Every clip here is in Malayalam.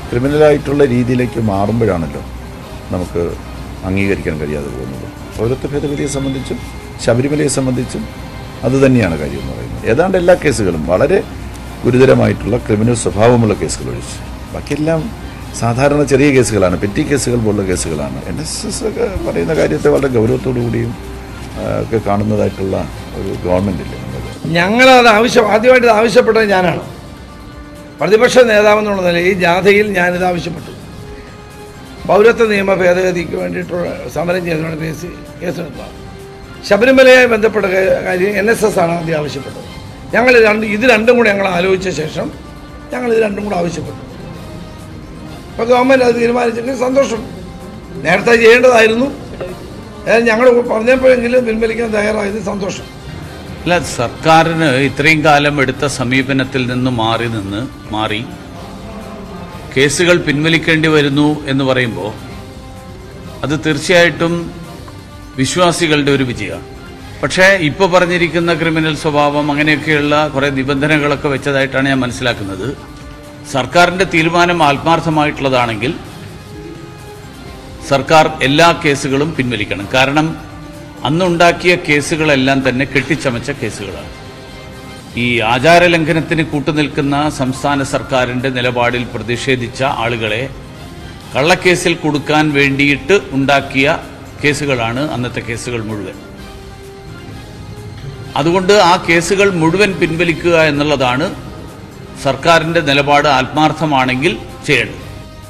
ക്രിമിനലായിട്ടുള്ള രീതിയിലേക്ക് മാറുമ്പോഴാണല്ലോ നമുക്ക് അംഗീകരിക്കാൻ കഴിയാതെ പോകുന്നത് പൗരത്വ ഭേദഗതിയെ സംബന്ധിച്ചും ശബരിമലയെ സംബന്ധിച്ചും അതുതന്നെയാണ് കാര്യം എന്ന് പറയുന്നത് ഏതാണ്ട് എല്ലാ കേസുകളും വളരെ ഗുരുതരമായിട്ടുള്ള ക്രിമിനൽ സ്വഭാവമുള്ള കേസുകൾ ഒഴിച്ച് ബാക്കിയെല്ലാം സാധാരണ ചെറിയ കേസുകളാണ് പെറ്റി കേസുകൾ പോലുള്ള കേസുകളാണ് എൻ എസ് എസ് ഒക്കെ പറയുന്ന കാര്യത്തെ വളരെ ഗൗരവത്തോടു കൂടിയും ആ, ഒക്കെ കാണുന്നതായിട്ടുള്ള ഒരു ഗവൺമെൻറ് ഇല്ലേ നമ്മുടെ ഞങ്ങളത് ആവശ്യം ആദ്യമായിട്ട് ഇത് ആവശ്യപ്പെട്ടത് ഞാനാണ് പ്രതിപക്ഷ നേതാവെന്നുള്ള നിലയിൽ ഈ ജാഥയിൽ ഞാനിത് ആവശ്യപ്പെട്ടു പൗരത്വ നിയമ ഭേദഗതിക്ക് വേണ്ടിയിട്ടുള്ള സമരം ചെയ്തതിനുള്ള കേസ് കേസെടുത്തതാണ് ശബരിമലയുമായി ബന്ധപ്പെട്ട കാ- കാര്യം എൻ എസ് എസ് ആണ് ആദ്യം ആവശ്യപ്പെട്ടത് ഞങ്ങൾ രണ്ട് ഇത് രണ്ടും കൂടെ ഞങ്ങൾ ആലോചിച്ച ശേഷം ഞങ്ങൾ ഇത് രണ്ടും കൂടെ ആവശ്യപ്പെട്ടു അപ്പോൾ ഗവൺമെൻറ് അത് തീരുമാനിച്ചെങ്കിൽ സന്തോഷം നേരത്തെ ചെയ്യേണ്ടതായിരുന്നു ഏതായാലും ഞങ്ങൾ പറഞ്ഞപ്പോഴെങ്കിലും പിൻവലിക്കാൻ തയ്യാറായത് സന്തോഷം അല്ല സർക്കാരിന് ഇത്രയും കാലം എടുത്ത സമീപനത്തിൽ നിന്ന് മാറി നിന്ന് മാറി കേസുകൾ പിൻവലിക്കേണ്ടി വരുന്നു എന്ന് പറയുമ്പോൾ അത് തീർച്ചയായിട്ടും വിശ്വാസികളുടെ ഒരു വിജയമാണ് പക്ഷേ ഇപ്പോൾ പറഞ്ഞിരിക്കുന്ന ക്രിമിനൽ സ്വഭാവം അങ്ങനെയൊക്കെയുള്ള കുറേ നിബന്ധനകളൊക്കെ വെച്ചതായിട്ടാണ് ഞാൻ മനസ്സിലാക്കുന്നത് സർക്കാരിൻ്റെ തീരുമാനം ആത്മാർത്ഥമായിട്ടുള്ളതാണെങ്കിൽ സർക്കാർ എല്ലാ കേസുകളും പിൻവലിക്കണം കാരണം അന്നുണ്ടാക്കിയ കേസുകളെല്ലാം തന്നെ കെട്ടിച്ചമച്ച കേസുകളാണ് ഈ ആചാരലംഘനത്തിന് കൂട്ടുനിൽക്കുന്ന സംസ്ഥാന സർക്കാരിൻ്റെ നിലപാടിൽ പ്രതിഷേധിച്ച ആളുകളെ കള്ളക്കേസിൽ കൊടുക്കാൻ വേണ്ടിയിട്ട് ഉണ്ടാക്കിയ കേസുകളാണ് അന്നത്തെ കേസുകൾ മുഴുവൻ അതുകൊണ്ട് ആ കേസുകൾ മുഴുവൻ പിൻവലിക്കുക എന്നുള്ളതാണ് സർക്കാരിൻ്റെ നിലപാട് ആത്മാർത്ഥമാണെങ്കിൽ ചെയ്യേണ്ടത്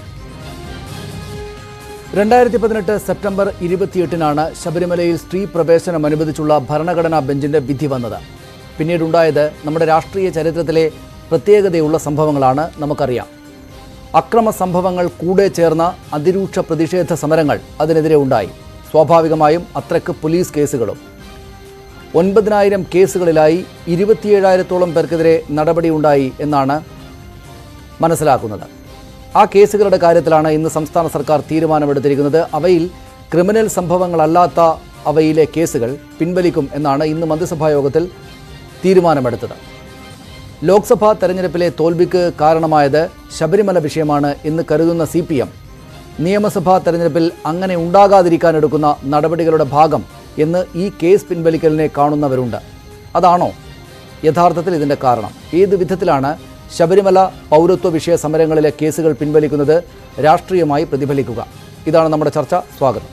രണ്ടായിരത്തി പതിനെട്ട് സെപ്റ്റംബർ ഇരുപത്തിയെട്ടിനാണ് ശബരിമലയിൽ സ്ത്രീ പ്രവേശനം അനുവദിച്ചുള്ള ഭരണഘടനാ ബെഞ്ചിന്റെ വിധി വന്നത് പിന്നീടുണ്ടായത് നമ്മുടെ രാഷ്ട്രീയ ചരിത്രത്തിലെ പ്രത്യേകതയുള്ള സംഭവങ്ങളാണ് നമുക്കറിയാം അക്രമ സംഭവങ്ങൾ കൂടെ ചേർന്ന അതിരൂക്ഷ പ്രതിഷേധ സമരങ്ങൾ അതിനെതിരെ ഉണ്ടായി സ്വാഭാവികമായും അത്രയ്ക്ക് പോലീസ് കേസുകളും ഒൻപതിനായിരം കേസുകളിലായി ഇരുപത്തിയേഴായിരത്തോളം പേർക്കെതിരെ നടപടിയുണ്ടായി എന്നാണ് മനസ്സിലാക്കുന്നത് ആ കേസുകളുടെ കാര്യത്തിലാണ് ഇന്ന് സംസ്ഥാന സർക്കാർ തീരുമാനമെടുത്തിരിക്കുന്നത് അവയിൽ ക്രിമിനൽ സംഭവങ്ങളല്ലാത്ത അവയിലെ കേസുകൾ പിൻവലിക്കും എന്നാണ് ഇന്ന് മന്ത്രിസഭാ യോഗത്തിൽ തീരുമാനമെടുത്തത് ലോക്സഭാ തെരഞ്ഞെടുപ്പിലെ തോൽവിക്ക് കാരണമായത് ശബരിമല വിഷയമാണ് എന്ന് കരുതുന്ന സി പി എം നിയമസഭാ തെരഞ്ഞെടുപ്പിൽ അങ്ങനെ ഉണ്ടാകാതിരിക്കാൻ എടുക്കുന്ന നടപടികളുടെ ഭാഗം എന്ന് ഈ കേസ് പിൻവലിക്കലിനെ കാണുന്നവരുണ്ട് അതാണോ യഥാർത്ഥത്തിൽ ഇതിൻ്റെ കാരണം ഏത് വിധത്തിലാണ് ശബരിമല പൗരത്വ വിഷയ സമരങ്ങളിലെ കേസുകൾ പിൻവലിക്കുന്നത് രാഷ്ട്രീയമായി പ്രതിഫലിക്കുക ഇതാണ് നമ്മുടെ ചർച്ച സ്വാഗതം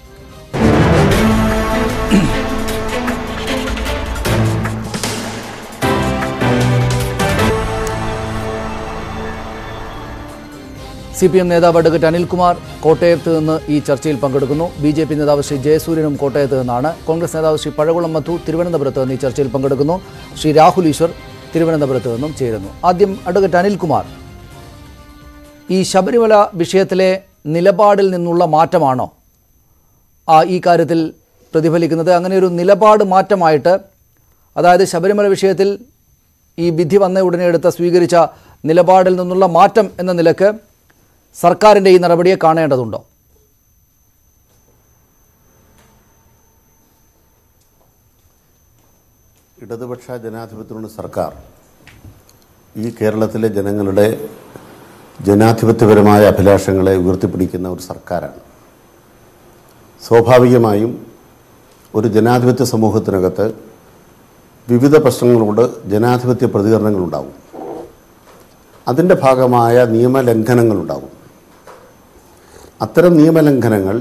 സി പി എം നേതാവ് അഡ്വക്കേറ്റ് അനിൽകുമാർ കോട്ടയത്ത് നിന്ന് ഈ ചർച്ചയിൽ പങ്കെടുക്കുന്നു ബി ജെ പി നേതാവ് ശ്രീ ജയസൂര്യനും കോട്ടയത്ത് നിന്നാണ് കോൺഗ്രസ് നേതാവ് ശ്രീ പഴകുളം മധു തിരുവനന്തപുരത്ത് നിന്ന് ഈ ചർച്ചയിൽ പങ്കെടുക്കുന്നു ശ്രീ രാഹുൽ ഈശ്വർ തിരുവനന്തപുരത്ത് നിന്നും ചേരുന്നു ആദ്യം അഡ്വക്കേറ്റ് അനിൽകുമാർ ഈ ശബരിമല വിഷയത്തിലെ നിലപാടിൽ നിന്നുള്ള മാറ്റമാണോ ആ ഈ കാര്യത്തിൽ പ്രതിഫലിക്കുന്നത് അങ്ങനെ ഒരു നിലപാട് മാറ്റമായിട്ട് അതായത് ശബരിമല വിഷയത്തിൽ ഈ വിധി വന്ന ഉടനെ എടുത്ത സ്വീകരിച്ച നിലപാടിൽ നിന്നുള്ള മാറ്റം എന്ന നിലക്ക് സർക്കാരിൻ്റെ ഈ നടപടിയെ കാണേണ്ടതുണ്ടോ ഇടതുപക്ഷ ജനാധിപത്യത്തിനുള്ള സർക്കാർ ഈ കേരളത്തിലെ ജനങ്ങളുടെ ജനാധിപത്യപരമായ അഭിലാഷങ്ങളെ ഉയർത്തിപ്പിടിക്കുന്ന ഒരു സർക്കാരാണ് സ്വാഭാവികമായും ഒരു ജനാധിപത്യ സമൂഹത്തിനകത്ത് വിവിധ പ്രശ്നങ്ങളോട് ജനാധിപത്യ പ്രതികരണങ്ങളുണ്ടാവും അതിൻ്റെ ഭാഗമായ നിയമലംഘനങ്ങളുണ്ടാവും അത്തരം നിയമലംഘനങ്ങൾ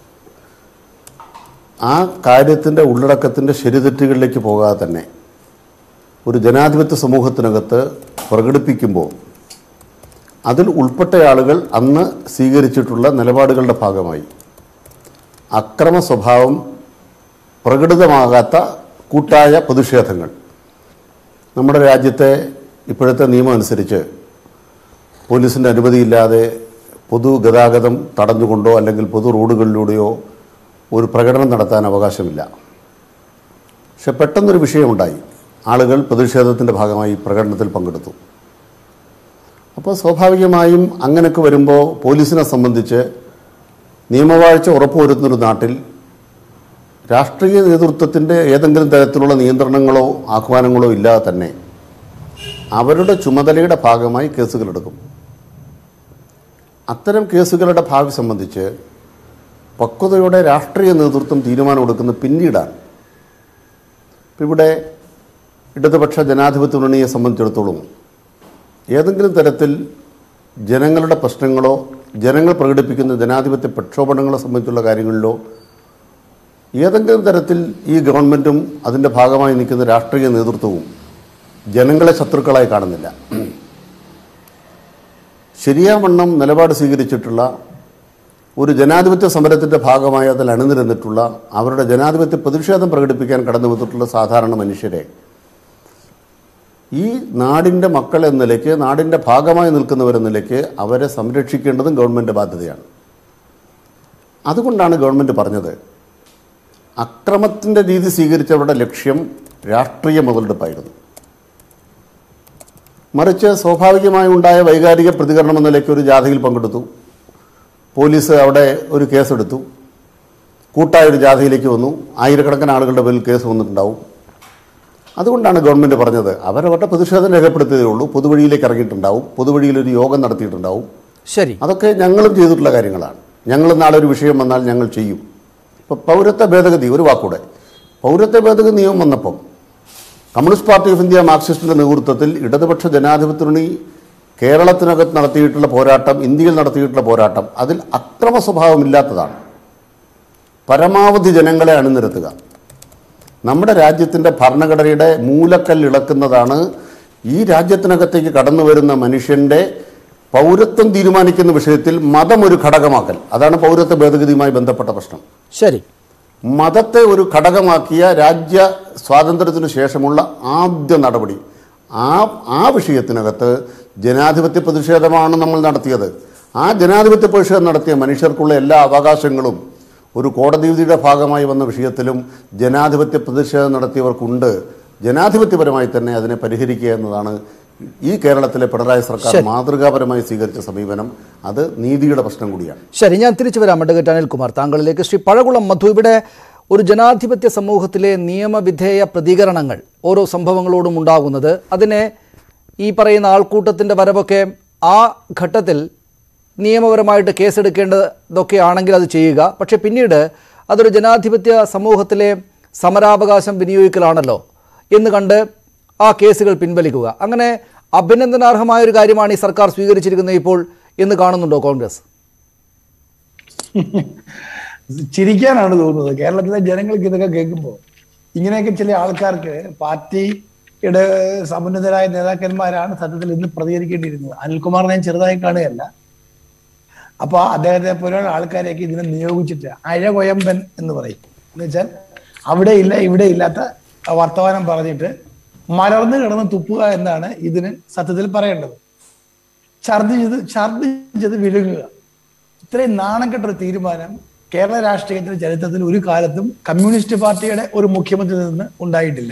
ആ കാര്യത്തിൻ്റെ ഉള്ളടക്കത്തിൻ്റെ ശരിതെറ്റുകളിലേക്ക് പോകാതെ തന്നെ ഒരു ജനാധിപത്യ സമൂഹത്തിനകത്ത് പ്രകടിപ്പിക്കുമ്പോൾ അതിൽ ഉൾപ്പെട്ട ആളുകൾ അന്ന് സ്വീകരിച്ചിട്ടുള്ള നിലപാടുകളുടെ ഭാഗമായി അക്രമ സ്വഭാവം പ്രകടിതമാകാത്ത കൂട്ടായ പ്രതിഷേധങ്ങൾ നമ്മുടെ രാജ്യത്തെ ഇപ്പോഴത്തെ നിയമം അനുസരിച്ച് പോലീസിൻ്റെ അനുമതിയില്ലാതെ പൊതുഗതാഗതം തടഞ്ഞുകൊണ്ടോ അല്ലെങ്കിൽ പൊതു റോഡുകളിലൂടെയോ ഒരു പ്രകടനം നടത്താൻ അവകാശമില്ല പക്ഷെ പെട്ടെന്നൊരു വിഷയമുണ്ടായി ആളുകൾ പ്രതിഷേധത്തിൻ്റെ ഭാഗമായി പ്രകടനത്തിൽ പങ്കെടുത്തു അപ്പോൾ സ്വാഭാവികമായും അങ്ങനെയൊക്കെ വരുമ്പോൾ പോലീസിനെ സംബന്ധിച്ച് നിയമവാഴ്ച ഉറപ്പുവരുത്തുന്നൊരു നാട്ടിൽ രാഷ്ട്രീയ നേതൃത്വത്തിൻ്റെ ഏതെങ്കിലും തരത്തിലുള്ള നിയന്ത്രണങ്ങളോ ആഹ്വാനങ്ങളോ ഇല്ലാതെ തന്നെ അവരുടെ ചുമതലയുടെ ഭാഗമായി കേസുകളെടുക്കും അത്തരം കേസുകളുടെ ഭാവി സംബന്ധിച്ച് പക്വതയോടെ രാഷ്ട്രീയ നേതൃത്വം തീരുമാനമെടുക്കുന്നത് പിന്നീടാണ് ഇപ്പം ഇവിടെ ഇടതുപക്ഷ ജനാധിപത്യ മുന്നണിയെ സംബന്ധിച്ചിടത്തോളം ഏതെങ്കിലും തരത്തിൽ ജനങ്ങളുടെ പ്രശ്നങ്ങളോ ജനങ്ങൾ പ്രകടിപ്പിക്കുന്ന ജനാധിപത്യ പ്രക്ഷോഭങ്ങളെ സംബന്ധിച്ചുള്ള കാര്യങ്ങളിലോ ഏതെങ്കിലും തരത്തിൽ ഈ ഗവൺമെൻറ്റും അതിൻ്റെ ഭാഗമായി നിൽക്കുന്ന രാഷ്ട്രീയ നേതൃത്വവും ജനങ്ങളെ ശത്രുക്കളായി കാണുന്നില്ല ശരിയാവണ്ണം നിലപാട് സ്വീകരിച്ചിട്ടുള്ള ഒരു ജനാധിപത്യ സമരത്തിൻ്റെ ഭാഗമായി അതിൽ അണിനിരന്നിട്ടുള്ള അവരുടെ ജനാധിപത്യ പ്രതിഷേധം പ്രകടിപ്പിക്കാൻ കടന്നു വന്നിട്ടുള്ള സാധാരണ മനുഷ്യരെ ഈ നാടിൻ്റെ മക്കൾ എന്ന നിലയ്ക്ക് നാടിൻ്റെ ഭാഗമായി നിൽക്കുന്നവരെന്ന നിലയ്ക്ക് അവരെ സംരക്ഷിക്കേണ്ടതും ഗവൺമെൻറ് ബാധ്യതയാണ് അതുകൊണ്ടാണ് ഗവൺമെൻറ് പറഞ്ഞത് അക്രമത്തിൻ്റെ രീതി സ്വീകരിച്ചവരുടെ ലക്ഷ്യം രാഷ്ട്രീയ മുതലെടുപ്പായിരുന്നു മറിച്ച് സ്വാഭാവികമായി ഉണ്ടായ വൈകാരിക പ്രതികരണം എന്ന നിലയ്ക്ക് ഒരു ജാഥയിൽ പങ്കെടുത്തു പോലീസ് അവിടെ ഒരു കേസെടുത്തു കൂട്ടായ ഒരു ജാഥയിലേക്ക് വന്നു ആയിരക്കണക്കിന് ആളുകളുടെ പേരിൽ കേസ് വന്നിട്ടുണ്ടാവും അതുകൊണ്ടാണ് ഗവൺമെൻറ് പറഞ്ഞത് അവരവരുടെ പ്രതിഷേധം രേഖപ്പെടുത്തിയതേ ഉള്ളൂ പൊതുവഴിയിലേക്ക് ഇറങ്ങിയിട്ടുണ്ടാവും പൊതുവഴിയിൽ ഒരു യോഗം നടത്തിയിട്ടുണ്ടാവും ശരി അതൊക്കെ ഞങ്ങളും ചെയ്തിട്ടുള്ള കാര്യങ്ങളാണ് ഞങ്ങൾ നാളെ ഒരു വിഷയം വന്നാൽ ഞങ്ങൾ ചെയ്യും ഇപ്പോൾ പൗരത്വ ഭേദഗതി ഒരു വാക്കൂടെ പൗരത്വ ഭേദഗതി നിയമം വന്നപ്പം കമ്മ്യൂണിസ്റ്റ് പാർട്ടി ഓഫ് ഇന്ത്യ മാർക്സിസ്റ്റിൻ്റെ നേതൃത്വത്തിൽ ഇടതുപക്ഷ ജനാധിപത്യ മുന്നണി കേരളത്തിനകത്ത് നടത്തിയിട്ടുള്ള പോരാട്ടം ഇന്ത്യയിൽ നടത്തിയിട്ടുള്ള പോരാട്ടം അതിൽ അക്രമ സ്വഭാവമില്ലാത്തതാണ് പരമാവധി ജനങ്ങളെ അണിനിരത്തുക നമ്മുടെ രാജ്യത്തിൻ്റെ ഭരണഘടനയുടെ മൂലക്കല്ല് ഇളക്കുന്നതാണ് ഈ രാജ്യത്തിനകത്തേക്ക് കടന്നു വരുന്ന മനുഷ്യൻ്റെ പൗരത്വം തീരുമാനിക്കുന്ന വിഷയത്തിൽ മതം ഒരു ഘടകമാക്കൽ അതാണ് പൗരത്വ ഭേദഗതിയുമായി ബന്ധപ്പെട്ട പ്രശ്നം ശരി മതത്തെ ഒരു ഘടകമാക്കിയ രാജ്യ സ്വാതന്ത്ര്യത്തിനു ശേഷമുള്ള ആദ്യ നടപടി ആ ആ വിഷയത്തിനകത്ത് ജനാധിപത്യ പ്രതിഷേധമാണ് നമ്മൾ നടത്തിയത് ആ ജനാധിപത്യ പ്രതിഷേധം നടത്തിയ മനുഷ്യർക്കുള്ള എല്ലാ അവകാശങ്ങളും ഒരു കോടതി വിധിയുടെ ഭാഗമായി വന്ന വിഷയത്തിലും ജനാധിപത്യ പ്രതിഷേധം നടത്തിയവർക്കുണ്ട് ജനാധിപത്യപരമായി തന്നെ അതിനെ പരിഹരിക്കുക എന്നതാണ് ഈ കേരളത്തിലെ പിണറായി സർക്കാർ ശരി. മാതൃകാപരമായി സ്വീകരിച്ച സമീപനം അത് നീതിയുടെ പ്രശ്നം കൂടിയാണ് ശരി ഞാൻ തിരിച്ചു വരാം അഡ്വക്കേറ്റ് അനിൽകുമാർ താങ്കളിലേക്ക് ശ്രീ പഴകുളം മധു ഇവിടെ ഒരു ജനാധിപത്യ സമൂഹത്തിലെ നിയമവിധേയ പ്രതികരണങ്ങൾ ഓരോ സംഭവങ്ങളോടും ഉണ്ടാകുന്നത് അതിനെ ഈ പറയുന്ന ആൾക്കൂട്ടത്തിൻ്റെ വരവൊക്കെ ആ ഘട്ടത്തിൽ നിയമപരമായിട്ട് കേസെടുക്കേണ്ടതൊക്കെ ആണെങ്കിൽ അത് ചെയ്യുക പക്ഷേ പിന്നീട് അതൊരു ജനാധിപത്യ സമൂഹത്തിലെ സമരാവകാശം വിനിയോഗിക്കലാണല്ലോ എന്ന് കണ്ട് ആ കേസുകൾ പിൻവലിക്കുക അങ്ങനെ അഭിനന്ദനാർഹമായ ഒരു കാര്യമാണ് ഈ സർക്കാർ സ്വീകരിച്ചിരിക്കുന്നത് ഇപ്പോൾ എന്ന് കാണുന്നുണ്ടോ കോൺഗ്രസ് ചിരിക്കാനാണ് തോന്നുന്നത് കേരളത്തിലെ ജനങ്ങൾക്ക് ഇതൊക്കെ കേൾക്കുമ്പോൾ ഇങ്ങനെയൊക്കെ ചില ആൾക്കാർക്ക് പാർട്ടിയുടെ സമുന്നതരായ നേതാക്കന്മാരാണ് സത്യത്തിൽ ഇന്ന് പ്രതികരിക്കേണ്ടിയിരുന്നത് അനിൽകുമാറിനെ ഞാൻ ചെറുതായി കാണുകയല്ല അപ്പൊ അദ്ദേഹത്തെ പോലെയുള്ള ആൾക്കാരെയൊക്കെ ഇതിനെ നിയോഗിച്ചിട്ട് അഴകൊയമ്പൻ എന്ന് പറയും എന്ന് വെച്ചാൽ അവിടെ ഇല്ല ഇവിടെ ഇല്ലാത്ത വർത്തമാനം പറഞ്ഞിട്ട് മലർന്നു കിടന്ന് തുപ്പുക എന്നാണ് ഇതിന് സത്യത്തിൽ പറയേണ്ടത് ഛർദിച്ചത് ഛർദിച്ചത് വിഴുങ്ങുക ഇത്രയും നാണം കെട്ട ഒരു തീരുമാനം കേരള രാഷ്ട്രീയത്തിന്റെ ചരിത്രത്തിൽ ഒരു കാലത്തും കമ്മ്യൂണിസ്റ്റ് പാർട്ടിയുടെ ഒരു മുഖ്യമന്ത്രിയിൽ നിന്ന് ഉണ്ടായിട്ടില്ല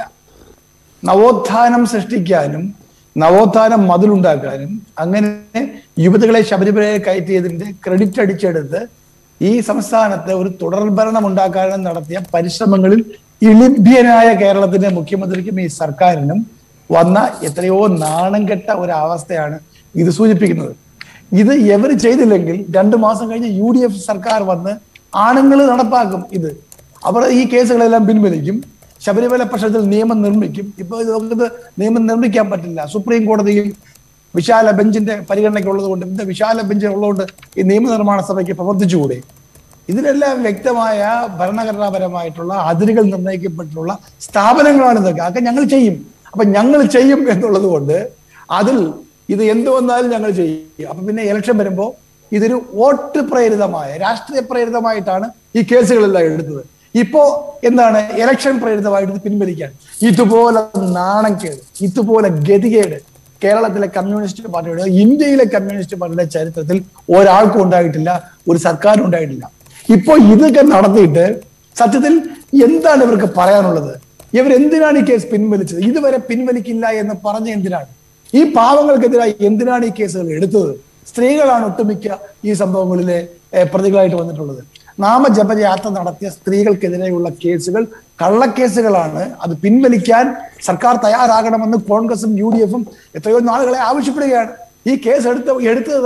നവോത്ഥാനം സൃഷ്ടിക്കാനും നവോത്ഥാനം മതിലുണ്ടാക്കാനും അങ്ങനെ യുവതികളെ ശബരിമലയിൽ കയറ്റിയതിന്റെ ക്രെഡിറ്റ് അടിച്ചെടുത്ത് ഈ സംസ്ഥാനത്തെ ഒരു തുടർഭരണം ഉണ്ടാക്കാനും നടത്തിയ പരിശ്രമങ്ങളിൽ ഇളിഭ്യനായ കേരളത്തിന്റെ മുഖ്യമന്ത്രിക്കും ഈ സർക്കാരിനും വന്ന എത്രയോ നാണം കെട്ട ഒരു അവസ്ഥയാണ് ഇത് സൂചിപ്പിക്കുന്നത് ഇത് എവർ ചെയ്തില്ലെങ്കിൽ രണ്ടു മാസം കഴിഞ്ഞ് യു ഡി എഫ് സർക്കാർ വന്ന് ആണുങ്ങൾ നടപ്പാക്കും ഇത് അവർ ഈ കേസുകളെല്ലാം പിൻവലിക്കും ശബരിമല പ്രശ്നത്തിൽ നിയമം നിർമ്മിക്കും ഇപ്പൊ ഇത് നമുക്ക് നിയമം നിർമ്മിക്കാൻ പറ്റില്ല സുപ്രീം കോടതിയിൽ വിശാല ബെഞ്ചിന്റെ പരിഗണനയ്ക്കുള്ളത് കൊണ്ട് ഇന്ന് വിശാല ബെഞ്ച് ഉള്ളതുകൊണ്ട് ഈ നിയമനിർമ്മാണ സഭയ്ക്ക് പ്രവർത്തിച്ചുകൂടെ ഇതിനെല്ലാം വ്യക്തമായ ഭരണഘടനാപരമായിട്ടുള്ള അതിരുകൾ നിർണ്ണയിക്കപ്പെട്ടിട്ടുള്ള സ്ഥാപനങ്ങളാണ് ഇതൊക്കെ അതൊക്കെ ഞങ്ങൾ ചെയ്യും അപ്പൊ ഞങ്ങൾ ചെയ്യും എന്നുള്ളത് കൊണ്ട് അതിൽ ഇത് എന്ത് വന്നാലും ഞങ്ങൾ ചെയ്യും അപ്പൊ പിന്നെ ഇലക്ഷൻ വരുമ്പോ ഇതൊരു വോട്ട് പ്രേരിതമായ രാഷ്ട്രീയ പ്രേരിതമായിട്ടാണ് ഈ കേസുകളെല്ലാം എടുത്തത് ഇപ്പോ എന്താണ് ഇലക്ഷൻ പ്രേരിതമായിട്ട് ഇത് പിൻവലിക്കാൻ ഇതുപോലെ നാണക്കേട് ഇതുപോലെ ഗതികേട് കേരളത്തിലെ കമ്മ്യൂണിസ്റ്റ് പാർട്ടിയുടെ ഇന്ത്യയിലെ കമ്മ്യൂണിസ്റ്റ് പാർട്ടിയുടെ ചരിത്രത്തിൽ ഒരാൾക്കും ഉണ്ടായിട്ടില്ല ഒരു സർക്കാരും ഉണ്ടായിട്ടില്ല ഇപ്പോ ഇതൊക്കെ നടത്തിയിട്ട് സത്യത്തിൽ എന്താണ് ഇവർക്ക് പറയാനുള്ളത് ഇവർ എന്തിനാണ് ഈ കേസ് പിൻവലിച്ചത് ഇതുവരെ പിൻവലിക്കില്ല എന്ന് പറഞ്ഞ എന്തിനാണ് ഈ പാവങ്ങൾക്കെതിരായി എന്തിനാണ് ഈ കേസുകൾ എടുത്തത് സ്ത്രീകളാണ് ഒട്ടുമിക്ക ഈ സംഭവങ്ങളിലെ ഏഹ്, പ്രതികളായിട്ട് വന്നിട്ടുള്ളത് നാമജപയാത്ര നടത്തിയ സ്ത്രീകൾക്കെതിരെയുള്ള കേസുകൾ കള്ളക്കേസുകളാണ് അത് പിൻവലിക്കാൻ സർക്കാർ തയ്യാറാകണമെന്ന് കോൺഗ്രസും യു ഡി എഫും എത്രയോ നാളുകളെ ആവശ്യപ്പെടുകയാണ് ഈ കേസ് എടുത്ത എടുത്തത് തന്നെ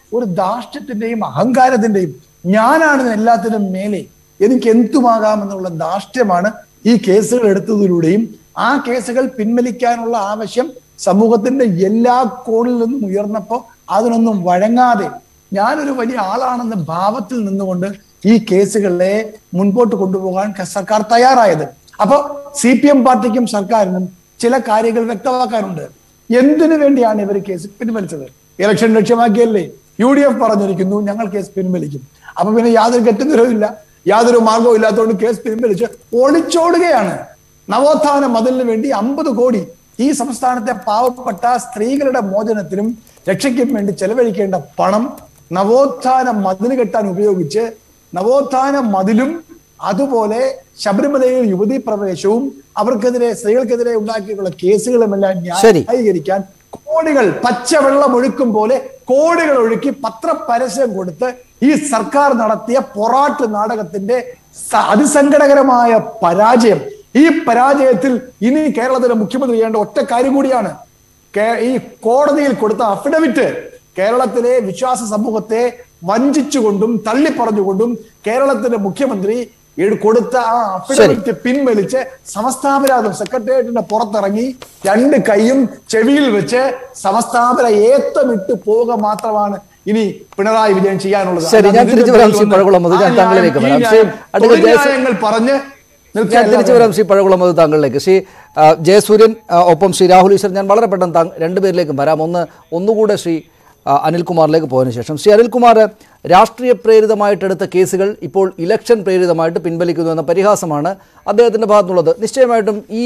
ഒരു ധാർഷ്ട്യത്തിന്റെയും അഹങ്കാരത്തിന്റെയും ഞാനാണ് എല്ലാത്തിനും മേലെ എനിക്ക് എന്തുമാകാമെന്നുള്ള ധാർഷ്ട്യമാണ് ഈ കേസുകൾ എടുത്തതിലൂടെയും ആ കേസുകൾ പിൻവലിക്കാനുള്ള ആവശ്യം സമൂഹത്തിന്റെ എല്ലാ കോണിൽ നിന്നും ഉയർന്നപ്പോ അതിനൊന്നും വഴങ്ങാതെ ഞാനൊരു വലിയ ആളാണെന്ന ഭാവത്തിൽ നിന്നുകൊണ്ട് ഈ കേസുകളെ മുൻപോട്ട് കൊണ്ടുപോകാൻ ക- സർക്കാർ തയ്യാറായത് അപ്പൊ സി പി എം പാർട്ടിക്കും സർക്കാരിനും ചില കാര്യങ്ങൾ വ്യക്തമാക്കാനുണ്ട് എന്തിനു വേണ്ടിയാണ് ഇവർ കേസ് പിൻവലിച്ചത് ഇലക്ഷൻ ലക്ഷ്യമാക്കിയല്ലേ യു ഡി എഫ് പറഞ്ഞിരിക്കുന്നു ഞങ്ങൾ കേസ് പിൻവലിക്കും അപ്പൊ പിന്നെ യാതൊരു ഗത്യന്തരവും യാതൊരു മാർഗവും ഇല്ലാത്തതുകൊണ്ട് കേസ് പിൻവലിച്ച് ഒളിച്ചോടുകയാണ് നവോത്ഥാന മതിലിന് വേണ്ടി അമ്പത് കോടി ഈ സംസ്ഥാനത്തെ പാവപ്പെട്ട സ്ത്രീകളുടെ മോചനത്തിനും രക്ഷയ്ക്കും വേണ്ടി ചെലവഴിക്കേണ്ട പണം നവോത്ഥാന മതിൽ കെട്ടാൻ ഉപയോഗിച്ച് നവോത്ഥാന മതിലും അതുപോലെ ശബരിമലയിൽ യുവതി പ്രവേശവും അവർക്കെതിരെ സ്ത്രീകൾക്കെതിരെ ഉണ്ടാക്കിയിട്ടുള്ള കേസുകളുമെല്ലാം ശരി. ന്യായീകരിക്കാൻ കോടികൾ പച്ചവെള്ളം ഒഴുക്കും പോലെ കോടികൾ ഒഴുക്കി പത്രപരസ്യം കൊടുത്ത് ഈ സർക്കാർ നടത്തിയ പൊറാട്ട് നാടകത്തിന്റെ സ- അതിസങ്കടകരമായ പരാജയം ഈ പരാജയത്തിൽ ഇനി കേരളത്തിലെ മുഖ്യമന്ത്രി ചെയ്യേണ്ട ഒറ്റ കാര്യം കൂടിയാണ് കേ- ഈ കോടതിയിൽ കൊടുത്ത അഫിഡവിറ്റ് കേരളത്തിലെ വിശ്വാസ സമൂഹത്തെ വഞ്ചിച്ചുകൊണ്ടും തള്ളിപ്പറഞ്ഞുകൊണ്ടും കേരളത്തിന്റെ മുഖ്യമന്ത്രി എഴു- കൊടുത്ത ആ അഫിഡവിറ്റ് പിൻവലിച്ച് സമസ്താപരാധം സെക്രട്ടേറിയറ്റിന്റെ പുറത്തിറങ്ങി രണ്ട് കൈയും ചെവിയിൽ വെച്ച് സമസ്താപര ഏത്തമിട്ട് പോവുക മാത്രമാണ് ഇനി പിണറായി വിജയൻ ചെയ്യാനുള്ളത് ശരി, ഞാൻ അല്ലാതെ തിരിച്ചു വരാം ശ്രീ ഇതിന്റെ പഴകുളം. അത് ഞാൻ ആ താങ്കളിലേക്ക് ന്യായം, വരാം. ഈ ശ്രീ ന്യായം, അഡ്വക്കേറ്റ് തൊഴിൽ ജയസൂ- ന്യായങ്ങൾ പറഞ്ഞ് ഞാൻ നിൽക്കുകയല്ല തിരിച്ചു വരാം ശ്രീ പഴകുളം അത് താങ്കളിലേക്ക് ശ്രീ ആ, ജയസൂര്യൻ ആ, ഒപ്പം ശ്രീ രാഹുൽ ഈശ്വർ ഞാൻ വളരെ പെട്ടെന്ന് താങ്കൾ രണ്ടുപേരിലേക്കും വരാം ഒന്ന് ഒന്നുകൂടെ ശ്രീ ആ, അനിൽകുമാറിലേക്ക് പോയതിനു ശേഷം ശ്രീ അനിൽകുമാർ രാഷ്ട്രീയ പ്രേരിതമായിട്ടെടുത്ത കേസുകൾ ഇപ്പോൾ ഇലക്ഷൻ പ്രേരിതമായിട്ട് പിൻവലിക്കുന്നു എന്ന പരിഹാസമാണ് അദ്ദേഹത്തിൻ്റെ ഭാഗത്തുനിന്നുള്ളത് നിശ്ചയമായിട്ടും ഈ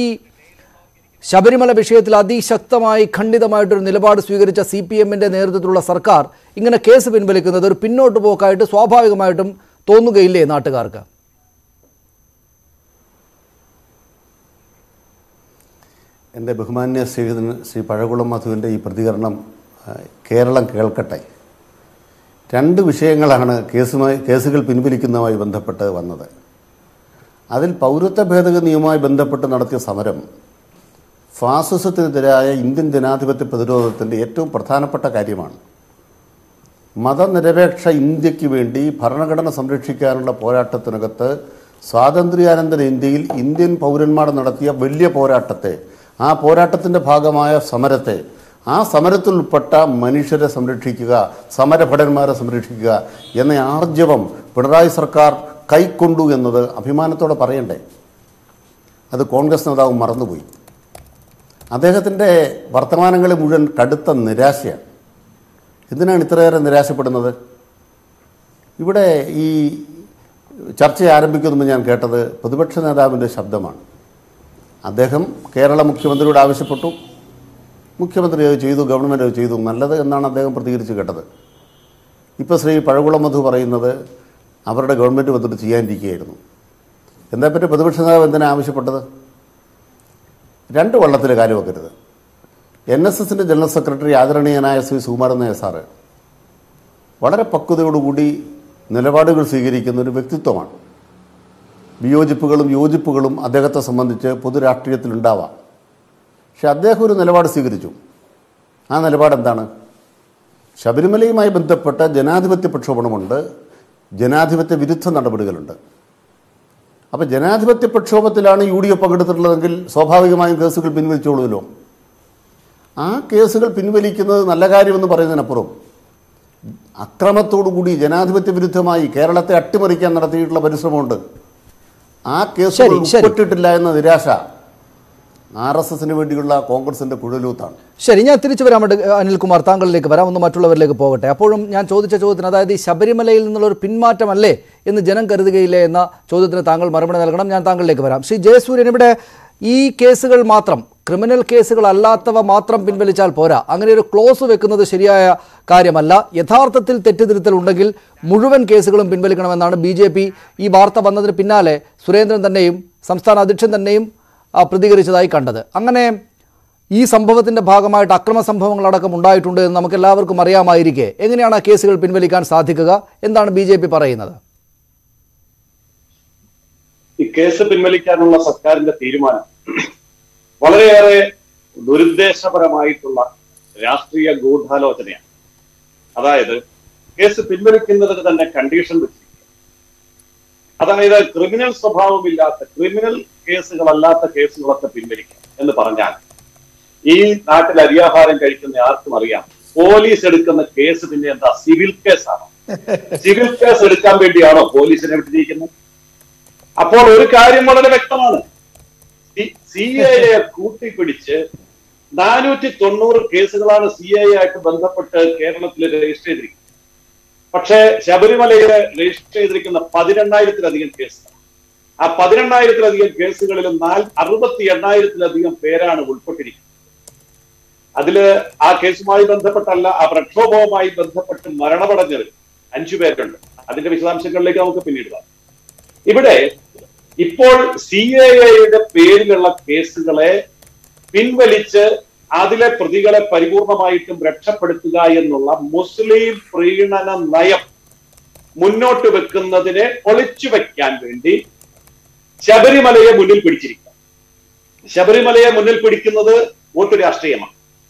ശബരിമല വിഷയത്തിൽ അതിശക്തമായി ഖണ്ഡിതമായിട്ടൊരു നിലപാട് സ്വീകരിച്ച സി പി എമ്മിൻ്റെ നേതൃത്വത്തിലുള്ള സർക്കാർ ഇങ്ങനെ കേസ് പിൻവലിക്കുന്നത് ഒരു പിന്നോട്ട് പോക്കായിട്ട് സ്വാഭാവികമായിട്ടും തോന്നുകയില്ലേ നാട്ടുകാർക്ക് എൻ്റെ ബഹുമാന്യ ശ്രീധരൻ ശ്രീ പഴകുളം മധുവിൻ്റെ ഈ പ്രതികരണം ആ, കേരളം കേൾക്കട്ടെ രണ്ട് വിഷയങ്ങളാണ് കേസുമായി കേസുകൾ പിൻവലിക്കുന്നതുമായി ബന്ധപ്പെട്ട് വന്നത് അതിൽ പൗരത്വ ഭേദഗതി നിയമവുമായി ബന്ധപ്പെട്ട് നടത്തിയ സമരം ഫാസിസത്തിനെതിരായ ഇന്ത്യൻ ജനാധിപത്യ പ്രതിരോധത്തിൻ്റെ ഏറ്റവും പ്രധാനപ്പെട്ട കാര്യമാണ് മതനിരപേക്ഷ ഇന്ത്യക്ക് വേണ്ടി ഭരണഘടന സംരക്ഷിക്കാനുള്ള പോരാട്ടത്തിനകത്ത് സ്വാതന്ത്ര്യാനന്തര ഇന്ത്യയിൽ ഇന്ത്യൻ പൗരന്മാർ നടത്തിയ വലിയ പോരാട്ടത്തെ ആ പോരാട്ടത്തിൻ്റെ ഭാഗമായ സമരത്തെ ആ സമരത്തിൽ ഉൾപ്പെട്ട മനുഷ്യരെ സംരക്ഷിക്കുക സമരഭടന്മാരെ സംരക്ഷിക്കുക എന്ന ആർജവം പിണറായി സർക്കാർ കൈക്കൊണ്ടു എന്നത് അഭിമാനത്തോടെ പറയണ്ടേ അത് കോൺഗ്രസ് നേതാവ് മറന്നുപോയി അദ്ദേഹത്തിൻ്റെ വർത്തമാനങ്ങളെ മുഴുവൻ കടുത്ത നിരാശയാണ് എന്തിനാണ് ഇത്രയേറെ നിരാശപ്പെടുന്നത് ഇവിടെ ഈ ചർച്ച ആരംഭിക്കുമെന്ന് ഞാൻ കേട്ടത് പ്രതിപക്ഷ നേതാവിൻ്റെ ശബ്ദമാണ് അദ്ദേഹം കേരള മുഖ്യമന്ത്രിയോട് ആവശ്യപ്പെട്ടു മുഖ്യമന്ത്രി അത് ചെയ്തു ഗവൺമെൻറ് അത് ചെയ്തു നല്ലത് എന്നാണ് അദ്ദേഹം പ്രതികരിച്ച് കേട്ടത് ഇപ്പോൾ ശ്രീ പഴകുളം മധു പറയുന്നത് അവരുടെ ഗവൺമെൻറ് വന്നിട്ട് ചെയ്യാനിരിക്കുകയായിരുന്നു എന്താ പറ്റി പ്രതിപക്ഷ നേതാവ് എന്തിനാണ് ആവശ്യപ്പെട്ടത് രണ്ട് വള്ളത്തിൽ കാര്യം വെക്കരുത് എൻ എസ് എസിൻ്റെ ജനറൽ സെക്രട്ടറി ആദരണീയനായ ശ്രീ സുകുമാരൻ നായർ സാറ് വളരെ പക്വതയോടുകൂടി നിലപാടുകൾ സ്വീകരിക്കുന്ന ഒരു വ്യക്തിത്വമാണ് വിയോജിപ്പുകളും യോജിപ്പുകളും അദ്ദേഹത്തെ സംബന്ധിച്ച് പൊതുരാഷ്ട്രീയത്തിൽ ഉണ്ടാവാം പക്ഷെ അദ്ദേഹം ഒരു നിലപാട് സ്വീകരിച്ചു ആ നിലപാട് എന്താണ് ശബരിമലയുമായി ബന്ധപ്പെട്ട ജനാധിപത്യ പ്രക്ഷോഭണമുണ്ട് ജനാധിപത്യ വിരുദ്ധ നടപടികളുണ്ട് അപ്പോൾ ജനാധിപത്യ പ്രക്ഷോഭത്തിലാണ് യു ഡി എഫ് പങ്കെടുത്തിട്ടുള്ളതെങ്കിൽ സ്വാഭാവികമായും കേസുകൾ പിൻവലിച്ചോളൂല്ലോ ആ കേസുകൾ പിൻവലിക്കുന്നത് നല്ല കാര്യമെന്ന് പറയുന്നതിനപ്പുറം അക്രമത്തോടുകൂടി ജനാധിപത്യ വിരുദ്ധമായി കേരളത്തെ അട്ടിമറിക്കാൻ നടത്തിയിട്ടുള്ള പരിശ്രമമുണ്ട് ആ കേസുകൾ ശരി, ശരി. ഉൾപ്പെട്ടിട്ടില്ല എന്ന നിരാശ ആർ എസ് എസിന് വേണ്ടിയുള്ള കോൺഗ്രസിന്റെ കുഴലൂത്താണ് ശരി ഞാൻ തിരിച്ചു വരാം അഡ്- അനിൽകുമാർ താങ്കളിലേക്ക് വരാം ഒന്ന് മറ്റുള്ളവരിലേക്ക് പോകട്ടെ അപ്പോഴും ഞാൻ ചോദിച്ച ചോദ്യത്തിന് അതായത് ഈ ശബരിമലയിൽ നിന്നുള്ള ഒരു പിന്മാറ്റമല്ലേ എന്ന് ജനം കരുതുകയില്ലേ എന്ന ചോദ്യത്തിന് താങ്കൾ മറുപടി നൽകണം ഞാൻ താങ്കളിലേക്ക് വരാം ശ്രീ ജയസൂര്യൻ ഇവിടെ ഈ കേസുകൾ മാത്രം ക്രിമിനൽ കേസുകൾ അല്ലാത്തവ മാത്രം പിൻവലിച്ചാൽ പോരാ അങ്ങനെ ഒരു ക്ലോസ് വെക്കുന്നത് ശരിയായ കാര്യമല്ല യഥാർത്ഥത്തിൽ തെറ്റുതിരുത്തൽ ഉണ്ടെങ്കിൽ മുഴുവൻ കേസുകളും പിൻവലിക്കണമെന്നാണ് ബി ജെ പി ഈ വാർത്ത വന്നതിന് പിന്നാലെ സുരേന്ദ്രൻ തന്നെയും സംസ്ഥാന അധ്യക്ഷൻ തന്നെയും ആ, പ്രതികരിച്ചതായി കണ്ടത് അങ്ങനെ ഈ സംഭവത്തിന്റെ ഭാഗമായിട്ട് അക്രമ സംഭവങ്ങളടക്കം ഉണ്ടായിട്ടുണ്ട് എന്ന് നമുക്ക് എല്ലാവർക്കും അറിയാമായിരിക്കെ എങ്ങനെയാണ് ആ കേസുകൾ പിൻവലിക്കാൻ സാധിക്കുക എന്താണ് ബി ജെ പി പറയുന്നത് ഈ കേസ് പിൻവലിക്കാനുള്ള സർക്കാരിന്റെ തീരുമാനം വളരെയേറെ ദുരുദ്ദേശപരമായിട്ടുള്ള രാഷ്ട്രീയ ഗൂഢാലോചനയാണ് അതായത് കേസ് പിൻവലിക്കുന്നതിന് തന്നെ കണ്ടീഷൻ വെച്ചിരിക്കുക അതായത് ക്രിമിനൽ സ്വഭാവമില്ലാത്ത ക്രിമിനൽ കേസുകളല്ലാത്ത കേസുകളൊക്കെ പിൻവലിക്കാം എന്ന് പറഞ്ഞാൽ ഈ നാട്ടിൽ അരിയാഹാരം കഴിക്കുന്ന ആർക്കും അറിയാം പോലീസ് എടുക്കുന്ന കേസ് പിന്നെ എന്താ സിവിൽ കേസാണ് സിവിൽ കേസ് എടുക്കാൻ വേണ്ടിയാണോ പോലീസിനെ വിട്ടിരിക്കുന്നത് അപ്പോൾ ഒരു കാര്യം വളരെ വ്യക്തമാണ് സി എ കൂട്ടിപ്പിടിച്ച് നാനൂറ്റി തൊണ്ണൂറ് കേസുകളാണ് സി ഐ ആയിട്ട് ബന്ധപ്പെട്ട് കേരളത്തിൽ രജിസ്റ്റർ ചെയ്തിരിക്കുന്നത് പക്ഷേ ശബരിമലയില് രജിസ്റ്റർ ചെയ്തിരിക്കുന്ന പതിനെണ്ണായിരത്തിലധികം കേസ് ആ പതിനെണ്ണായിരത്തിലധികം കേസുകളിൽ നാല് അറുപത്തി എണ്ണായിരത്തിലധികം പേരാണ് ഉൾപ്പെട്ടിരിക്കുന്നത് അതില് ആ കേസുമായി ബന്ധപ്പെട്ടല്ല ആ പ്രക്ഷോഭവുമായി ബന്ധപ്പെട്ട് മരണമടഞ്ഞത് അഞ്ചു പേരുണ്ട് അതിന്റെ വിശദാംശങ്ങളിലേക്ക് നമുക്ക് പിന്നീട് വരാം ഇവിടെ ഇപ്പോൾ സി എ എയുടെ പേരിലുള്ള കേസുകളെ പിൻവലിച്ച് അതിലെ പ്രതികളെ പരിപൂർണമായിട്ടും രക്ഷപ്പെടുത്തുക എന്നുള്ള മുസ്ലിം പ്രീണന നയം മുന്നോട്ട് വെക്കുന്നതിനെ ഒളിച്ചു വെക്കാൻ വേണ്ടി ശബരിമലയെ മുന്നിൽ പിടിച്ചിരിക്കുക ശബരിമലയെ മുന്നിൽ പിടിക്കുന്നത് വോട്ട് രാഷ്ട്രീയമാണ്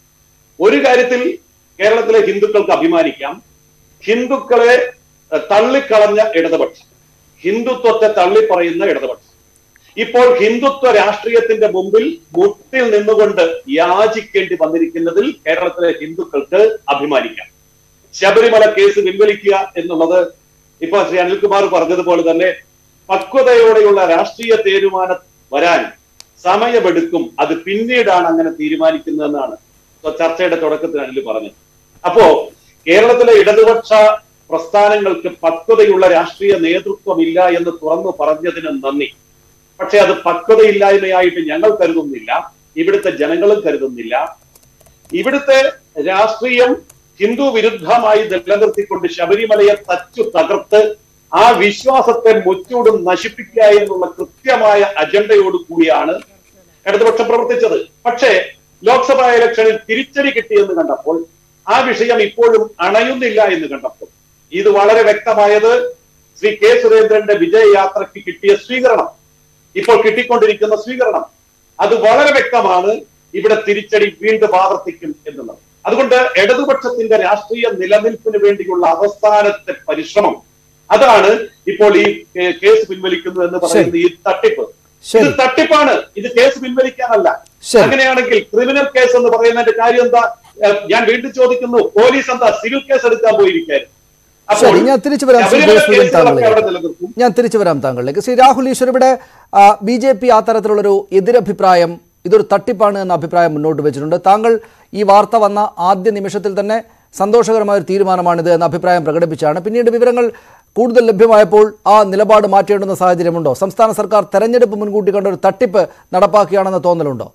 ഒരു കാര്യത്തിൽ കേരളത്തിലെ ഹിന്ദുക്കൾക്ക് അഭിമാനിക്കാം ഹിന്ദുക്കളെ ഏഹ്, തള്ളിക്കളഞ്ഞ ഇടതുപക്ഷം ഹിന്ദുത്വത്തെ തള്ളിപ്പറയുന്ന ഇടതുപക്ഷം ഇപ്പോൾ ഹിന്ദുത്വ രാഷ്ട്രീയത്തിന്റെ മുമ്പിൽ മുട്ടിൽ നിന്നുകൊണ്ട് യാചിക്കേണ്ടി വന്നിരിക്കുന്നതിൽ കേരളത്തിലെ ഹിന്ദുക്കൾക്ക് അഭിമാനിക്കാം ശബരിമല കേസ് പിൻവലിക്കുക എന്നുള്ളത് ഇപ്പൊ ശ്രീ അനിൽകുമാർ പറഞ്ഞതുപോലെ തന്നെ പക്വതയോടെയുള്ള രാഷ്ട്രീയ തീരുമാനം വരാൻ സമയമെടുക്കും അത് പിന്നീടാണ് അങ്ങനെ തീരുമാനിക്കുന്നതെന്നാണ് ചർച്ചയുടെ തുടക്കത്തിൽ അനിൽ പറഞ്ഞത് അപ്പോ കേരളത്തിലെ ഇടതുപക്ഷ പ്രസ്ഥാനങ്ങൾക്ക് പക്വതയുള്ള രാഷ്ട്രീയ നേതൃത്വമില്ല എന്ന് തുറന്നു പറഞ്ഞതിന് നന്ദി പക്ഷെ അത് പക്വതയില്ലായ്മയായിട്ട് ഞങ്ങൾ കരുതുന്നില്ല ഇവിടുത്തെ ജനങ്ങളും കരുതുന്നില്ല ഇവിടുത്തെ രാഷ്ട്രീയം ഹിന്ദു വിരുദ്ധമായി നിലനിർത്തിക്കൊണ്ട് ശബരിമലയെ തച്ചു തകർത്ത് ആ വിശ്വാസത്തെ മുച്ചൂടും നശിപ്പിക്കുക എന്നുള്ള കൃത്യമായ അജണ്ടയോട് കൂടിയാണ് ഇടതുപക്ഷം പ്രവർത്തിച്ചത് പക്ഷേ ലോക്സഭാ ഇലക്ഷനിൽ തിരിച്ചടി കിട്ടിയെന്ന് കണ്ടപ്പോൾ ആ വിഷയം ഇപ്പോഴും അണയുന്നില്ല എന്ന് കണ്ടപ്പോൾ ഇത് വളരെ വ്യക്തമായത് ശ്രീ കെ സുരേന്ദ്രന്റെ വിജയയാത്രയ്ക്ക് കിട്ടിയ സ്വീകരണം ഇപ്പോൾ കിട്ടിക്കൊണ്ടിരിക്കുന്ന സ്വീകരണം അത് വളരെ വ്യക്തമാണ് ഇവിടെ തിരിച്ചടി വീണ്ടും ആവർത്തിക്കും എന്നുള്ളത് അതുകൊണ്ട് ഇടതുപക്ഷത്തിന്റെ രാഷ്ട്രീയ നിലനിൽപ്പിന് വേണ്ടിയുള്ള അവസാനത്തെ പരിശ്രമം അതാണ് ഇപ്പോൾ ഈ കേ- കേസ് പിൻവലിക്കുന്നു എന്ന് പറയുന്ന ഈ തട്ടിപ്പ് ഇത് ശരി തട്ടിപ്പാണ് ഇത് കേസ് പിൻവലിക്കാനല്ല ശരി. അങ്ങനെയാണെങ്കിൽ ക്രിമിനൽ കേസ് എന്ന് പറയുന്നതിന്റെ കാര്യം എന്താ ഏഹ് ഞാൻ വീണ്ടും ചോദിക്കുന്നു പോലീസ് എന്താ സിവിൽ കേസ് എടുക്കാൻ പോയിരിക്കായിരുന്നു ശരി ഞാൻ തിരിച്ചു വരാം ശ്രീ ശബരിമല ജയസൂര്യൻ കേസുകളൊക്കെ അവിടെ താങ്കളിലേക്ക് നിലനിർത്തും ഞാൻ തിരിച്ചു വരാം താങ്കളിലേക്ക് ശ്രീ രാഹുൽ ഈശ്വർ ഇവിടെ ബി ജെ പി ആ തരത്തിലുള്ളൊരു എതിരഭിപ്രായം ഇതൊരു തട്ടിപ്പാണ് എന്ന അഭിപ്രായം മുന്നോട്ട് വെച്ചിട്ടുണ്ട് താങ്കൾ ഈ വാർത്ത വന്ന ആദ്യ നിമിഷത്തിൽ തന്നെ സന്തോഷകരമായ ഒരു തീരുമാനമാണിത് എന്ന അഭിപ്രായം പ്രകടിപ്പിച്ചാണ് പിന്നീട് വിവരങ്ങൾ കൂടുതൽ ലഭ്യമായപ്പോൾ ആ നിലപാട് മാറ്റേണ്ടുന്ന സാഹചര്യമുണ്ടോ സംസ്ഥാന സർക്കാർ തെരഞ്ഞെടുപ്പ് മുൻകൂട്ടി കണ്ട ഒരു തട്ടിപ്പ് നടപ്പാക്കുകയാണെന്ന തോന്നലുണ്ടോ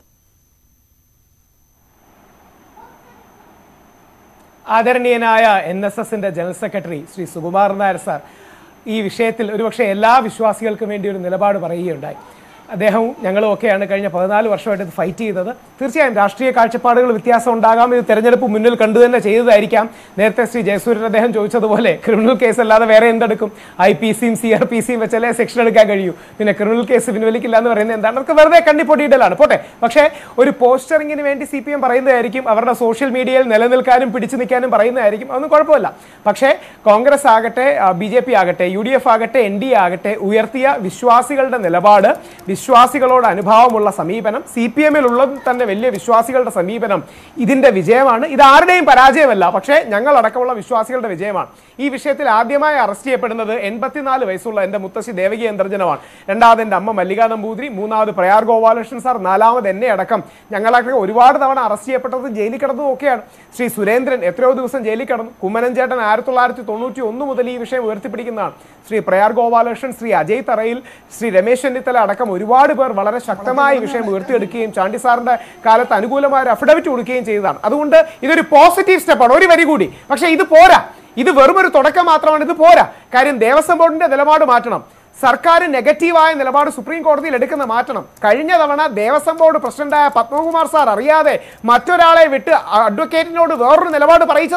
ആദരണീയനായ എൻ എസ് എസിന്റെ general secretary Shri Sukumar Nair sir ഈ വിഷയത്തിൽ ഒരുപക്ഷെ എല്ലാ വിശ്വാസികൾക്കും വേണ്ടി ഒരു നിലപാട് പറയുകയുണ്ടായി അദ്ദേഹവും ഞങ്ങളും ഒക്കെയാണ് കഴിഞ്ഞ പതിനാല് വർഷമായിട്ട് ഇത് ഫൈറ്റ് ചെയ്തത് തീർച്ചയായും രാഷ്ട്രീയ കാഴ്ചപ്പാടുകൾ വ്യത്യാസം ഉണ്ടാകാം ഇത് തെരഞ്ഞെടുപ്പ് മുന്നിൽ കണ്ടു തന്നെ ചെയ്തതായിരിക്കാം നേരത്തെ ശ്രീ ജയസൂര്യൻ അദ്ദേഹം ചോദിച്ചതുപോലെ ക്രിമിനൽ കേസ് അല്ലാതെ വേറെ എന്തെടുക്കും ഐ പി സിയും സി ആർ പി സിയും വെച്ചല്ലേ സെക്ഷൻ എടുക്കാൻ കഴിയൂ പിന്നെ ക്രിമിനൽ കേസ് പിൻവലിക്കില്ല എന്ന് പറയുന്നത് എന്താണ് അതൊക്കെ വെറുതെ കണ്ണിപ്പൊട്ടിയിടലാണ് പോട്ടെ പക്ഷേ ഒരു പോസ്റ്ററിങ്ങിന് വേണ്ടി സി പി എം പറയുന്നതായിരിക്കും അവരുടെ സോഷ്യൽ മീഡിയയിൽ നിലനിൽക്കാനും പിടിച്ചു നിൽക്കാനും പറയുന്നതായിരിക്കും അതൊന്നും കുഴപ്പമില്ല പക്ഷേ കോൺഗ്രസ് ആകട്ടെ ബി ജെ പി ആകട്ടെ യു ഡി എഫ് ആകട്ടെ എൻ ഡി ആകട്ടെ ഉയർത്തിയ വിശ്വാസികളുടെ നിലപാട് വിശ്വാസികളോട് അനുഭാവമുള്ള സമീപനം സി പി എമ്മിലുള്ളത് തന്നെ വലിയ വിശ്വാസികളുടെ സമീപനം ഇതിന്റെ വിജയമാണ് ഇത് ആരുടെയും പരാജയമല്ല പക്ഷേ ഞങ്ങൾ അടക്കമുള്ള വിശ്വാസികളുടെ വിജയമാണ് ഈ വിഷയത്തിൽ ആദ്യമായി അറസ്റ്റ് ചെയ്യപ്പെടുന്നത് എൺപത്തിനാല് വയസ്സുള്ള എൻ്റെ മുത്തശ്ശി ദേവകി അന്തർജനമാണ് രണ്ടാമത് എൻ്റെ അമ്മ മല്ലിക നമ്പൂതിരി മൂന്നാമത് പ്രയാർ ഗോപാലകൃഷ്ണൻ സാർ നാലാമത് എന്നെ അടക്കം ഞങ്ങളൊക്കെ ഒരുപാട് തവണ അറസ്റ്റ് ചെയ്യപ്പെട്ടത് ജയിലിൽ കിടന്നതും ഒക്കെയാണ് ശ്രീ സുരേന്ദ്രൻ എത്രയോ ദിവസം ജയിലിൽ കിടന്നു കുമ്മനം ചേട്ടൻ ആയിരത്തി തൊള്ളായിരത്തി തൊണ്ണൂറ്റി ഒന്ന് മുതൽ ഈ വിഷയം ഉയർത്തിപ്പിടിക്കുന്നതാണ് ശ്രീ പ്രയാർ ഗോപാലകൃഷ്ണൻ ശ്രീ അജയ് തറയിൽ ശ്രീ രമേശ് ചെന്നിത്തല അടക്കം ഒരുപാട് പേർ വളരെ ശക്തമായ ഈ വിഷയം ഉയർത്തിയെടുക്കുകയും ചാണ്ടി സാറിന്റെ കാലത്ത് അനുകൂലമായ ഒരു അഫിഡവിറ്റ് കൊടുക്കുകയും ചെയ്തതാണ് അതുകൊണ്ട് ഇതൊരു പോസിറ്റീവ് സ്റ്റെപ്പാണ് ഒരു വരി കൂടി പക്ഷേ ഇത് പോരാ ഇത് വെറും ഒരു തുടക്കം മാത്രമാണ് ഇത് പോരാ കാര്യം ദേവസ്വം ബോർഡിന്റെ നിലപാട് മാറ്റണം സർക്കാർ നെഗറ്റീവായ നിലപാട് സുപ്രീം കോടതിയിൽ എടുക്കുന്ന മാറ്റണം കഴിഞ്ഞ തവണ ദേവസ്വം ബോർഡ് പ്രസിഡന്റായ പത്മകുമാർ സാർ അറിയാതെ മറ്റൊരാളെ വിട്ട് അഡ്വക്കേറ്റിനോട് വേറൊരു നിലപാട് പറയിച്ചതാണ്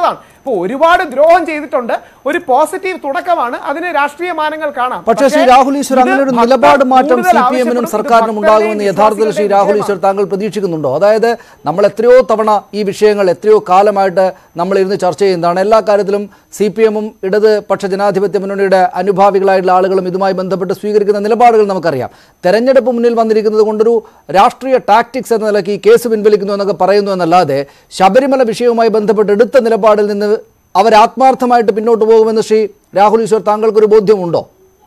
അപ്പോൾ ഒരുപാട് ദ്രോഹം ചെയ്തിട്ടുണ്ട് ഒരു പോസിറ്റീവ് തുടക്കമാണ് അതിന് രാഷ്ട്രീയ മാനങ്ങൾ കാണാം പക്ഷേ ശ്രീ രാഹുൽ ഈശ്വർ ഇത് അങ്ങനെ ഒരു ഭക്തർ നിലപാട് മാറ്റം കൂടുതൽ സി പി എമ്മിനും ആവശ്യപ്പെടും. ഇത് സർക്കാരിനും ഭക്തരുടെയും ഉണ്ടാകുമെന്ന് യഥാർത്ഥത്തിൽ ശ്രീ വിശ്വാസികളുടെയും രാഹുൽ വിഷയമാണ്. ഈശ്വർ താങ്കൾ പ്രതീക്ഷിക്കുന്നുണ്ടോ അതായത് നമ്മൾ എത്രയോ തവണ ഈ വിഷയങ്ങൾ എത്രയോ കാലമായിട്ട് നമ്മൾ ഇരുന്ന് ചർച്ച ചെയ്യുന്നതാണ് എല്ലാ കാര്യത്തിലും സി പി എമ്മും ഇടത് പക്ഷ ജനാധിപത്യ മുന്നണിയുടെ അനുഭാവികളായിട്ടുള്ള ആളുകളും ഇതുമായി ബന്ധപ്പെട്ട് സ്വീകരിക്കുന്ന നിലപാടുകൾ നമുക്കറിയാം തെരഞ്ഞെടുപ്പ് മുന്നിൽ വന്നിരിക്കുന്നത് കൊണ്ടൊരു രാഷ്ട്രീയ ടാക്ടിക്സ് എന്ന നിലയ്ക്ക് ഈ കേസ് പിൻവലിക്കുന്നു എന്നൊക്കെ പറയുന്നു എന്നല്ലാതെ ശബരിമല വിഷയവുമായി ബന്ധപ്പെട്ട് എടുത്ത നിലപാടിൽ നിന്ന് അവർ ആത്മാർത്ഥമായിട്ട് പിന്നോട്ട് പോകുമെന്ന് ശ്രീ രാഹുൽ ഈശ്വർ താങ്കൾക്കൊരു ബോധ്യമുണ്ടോ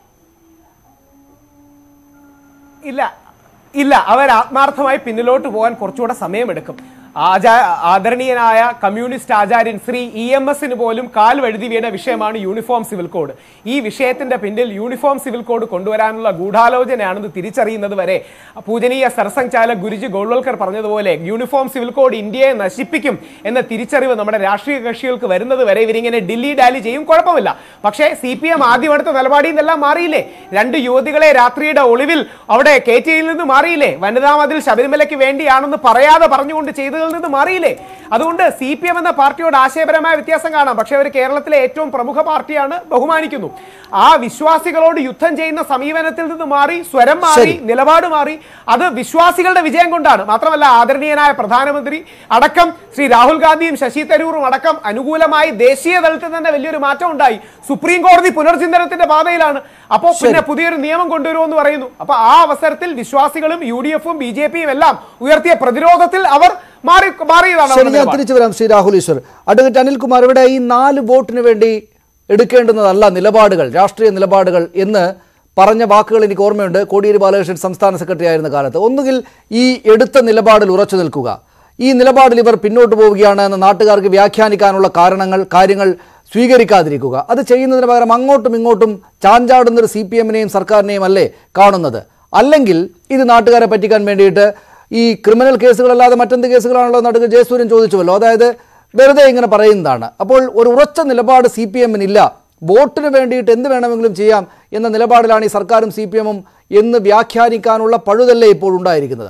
ഇല്ല ഇല്ല അവർ ആത്മാർത്ഥമായി പിന്നിലോട്ട് പോകാൻ കുറച്ചുകൂടെ സമയമെടുക്കും ആചാ ആദരണീയനായ കമ്മ്യൂണിസ്റ്റ് ആചാര്യൻ ശ്രീ ഇ എം എസിന് പോലും കാൽ വഴുതി വീണ വിഷയമാണ് യൂണിഫോം സിവിൽ കോഡ് ഈ വിഷയത്തിന്റെ പിന്നിൽ യൂണിഫോം സിവിൽ കോഡ് കൊണ്ടുവരാനുള്ള ഗൂഢാലോചനയാണെന്ന് തിരിച്ചറിയുന്നത് വരെ പൂജനീയ സർസംഘ് ചാലക് ഗുരുജി ഗോൾവൽക്കർ പറഞ്ഞതുപോലെ യൂണിഫോം സിവിൽ കോഡ് ഇന്ത്യയെ നശിപ്പിക്കും എന്ന തിരിച്ചറിവ് നമ്മുടെ രാഷ്ട്രീയ കക്ഷികൾക്ക് വരുന്നത് വരെ ഇവരിങ്ങനെ ഡില്ലി ഡാലി ചെയ്യും കുഴപ്പമില്ല പക്ഷേ സി പി എം ആദ്യം എടുത്ത നിലപാടിൽ നിന്നെല്ലാം മാറിയില്ലേ രണ്ട് യുവതികളെ രാത്രിയുടെ ഒളിവിൽ അവിടെ കേറ്റിയിൽ നിന്ന് മാറിയില്ലേ വനിതാ മതിൽ ശബരിമലയ്ക്ക് വേണ്ടിയാണെന്ന് പറയാതെ പറഞ്ഞുകൊണ്ട് ചെയ്തതിൽ നിന്ന് മാറിയില്ലേ അതുകൊണ്ട് സി പി എം എന്ന പാർട്ടിയോട് ആശയപരമായ വ്യത്യാസം കാണാം പക്ഷേ അവർ കേരളത്തിലെ ഏറ്റവും പ്രമുഖ പാർട്ടിയാണ് ബഹുമാനിക്കുന്നു ആ വിശ്വാസികളോട് യുദ്ധം ചെയ്യുന്ന സമീപനത്തിൽ നിന്ന് മാറി സ്വരം മാറി ശരി. നിലപാട് മാറി അത് വിശ്വാസികളുടെ വിജയം കൊണ്ടാണ് മാത്രമല്ല ആദരണീയനായ പ്രധാനമന്ത്രി അടക്കം ശ്രീ രാഹുൽ ഗാന്ധിയും ശശി തരൂറും അടക്കം അനുകൂലമായി ദേശീയ തലത്തിൽ തന്നെ വലിയൊരു മാറ്റം ഉണ്ടായി സുപ്രീം കോടതി പുനർചിന്തനത്തിന്റെ പാതയിലാണ് അപ്പോൾ പിന്നെ പുതിയൊരു നിയമം കൊണ്ടുവരുമെന്ന് പറയുന്നു അപ്പൊ ആ അവസരത്തിൽ വിശ്വാസികളും യു ഡി എഫും ബി ജെ പിയും എല്ലാം ഉയർത്തിയ പ്രതിരോധത്തിൽ അവർ മാറി മാറിയതാണ് ശരി അവരുടെ ഞാൻ നിലപാട്. തിരിച്ചു വരാം ശ്രീ രാഹുൽ ഈശ്വർ അഡ്വക്കേറ്റ് അനിൽകുമാർ ഇവിടെ ഈ നാല് വോട്ടിന് വേണ്ടി എടുക്കേണ്ടുന്നതല്ല നിലപാടുകൾ രാഷ്ട്രീയ നിലപാടുകൾ എന്ന് പറഞ്ഞ വാക്കുകൾ എനിക്ക് ഓർമ്മയുണ്ട് കോടിയേരി ബാലകൃഷ്ണൻ സംസ്ഥാന സെക്രട്ടറി ആയിരുന്ന കാലത്ത് ഒന്നുകിൽ ഈ എടുത്ത നിലപാടിൽ ഉറച്ചു നിൽക്കുക ഈ നിലപാടിൽ ഇവർ പിന്നോട്ട് പോവുകയാണ് എന്ന് നാട്ടുകാർക്ക് വ്യാഖ്യാനിക്കാനുള്ള കാരണങ്ങൾ കാര്യങ്ങൾ സ്വീകരിക്കാതിരിക്കുക അത് ചെയ്യുന്നതിന് പകരം അങ്ങോട്ടും ഇങ്ങോട്ടും ചാഞ്ചാടുന്നൊരു സി പി എമ്മിനെയും സർക്കാരിനെയും അല്ലേ കാണുന്നത് അല്ലെങ്കിൽ ഇത് നാട്ടുകാരെ പറ്റിക്കാൻ വേണ്ടിയിട്ട് ഈ ക്രിമിനൽ കേസുകളല്ലാതെ മറ്റെന്ത് കേസുകളാണല്ലോ നടുക്ക് ജയസൂര്യൻ ചോദിച്ചുവല്ലോ അതായത് വെറുതെ ഇങ്ങനെ പറയുന്നതാണ് അപ്പോൾ ഒരു ഉറച്ച നിലപാട് സി പി എമ്മിനില്ല വോട്ടിന് വേണ്ടിയിട്ട് എന്ത് വേണമെങ്കിലും ചെയ്യാം എന്ന നിലപാടിലാണ് ഈ സർക്കാരും സി പി എമ്മും എന്ന് വ്യാഖ്യാനിക്കാനുള്ള പഴുതല്ലേ ഇപ്പോൾ ഉണ്ടായിരിക്കുന്നത്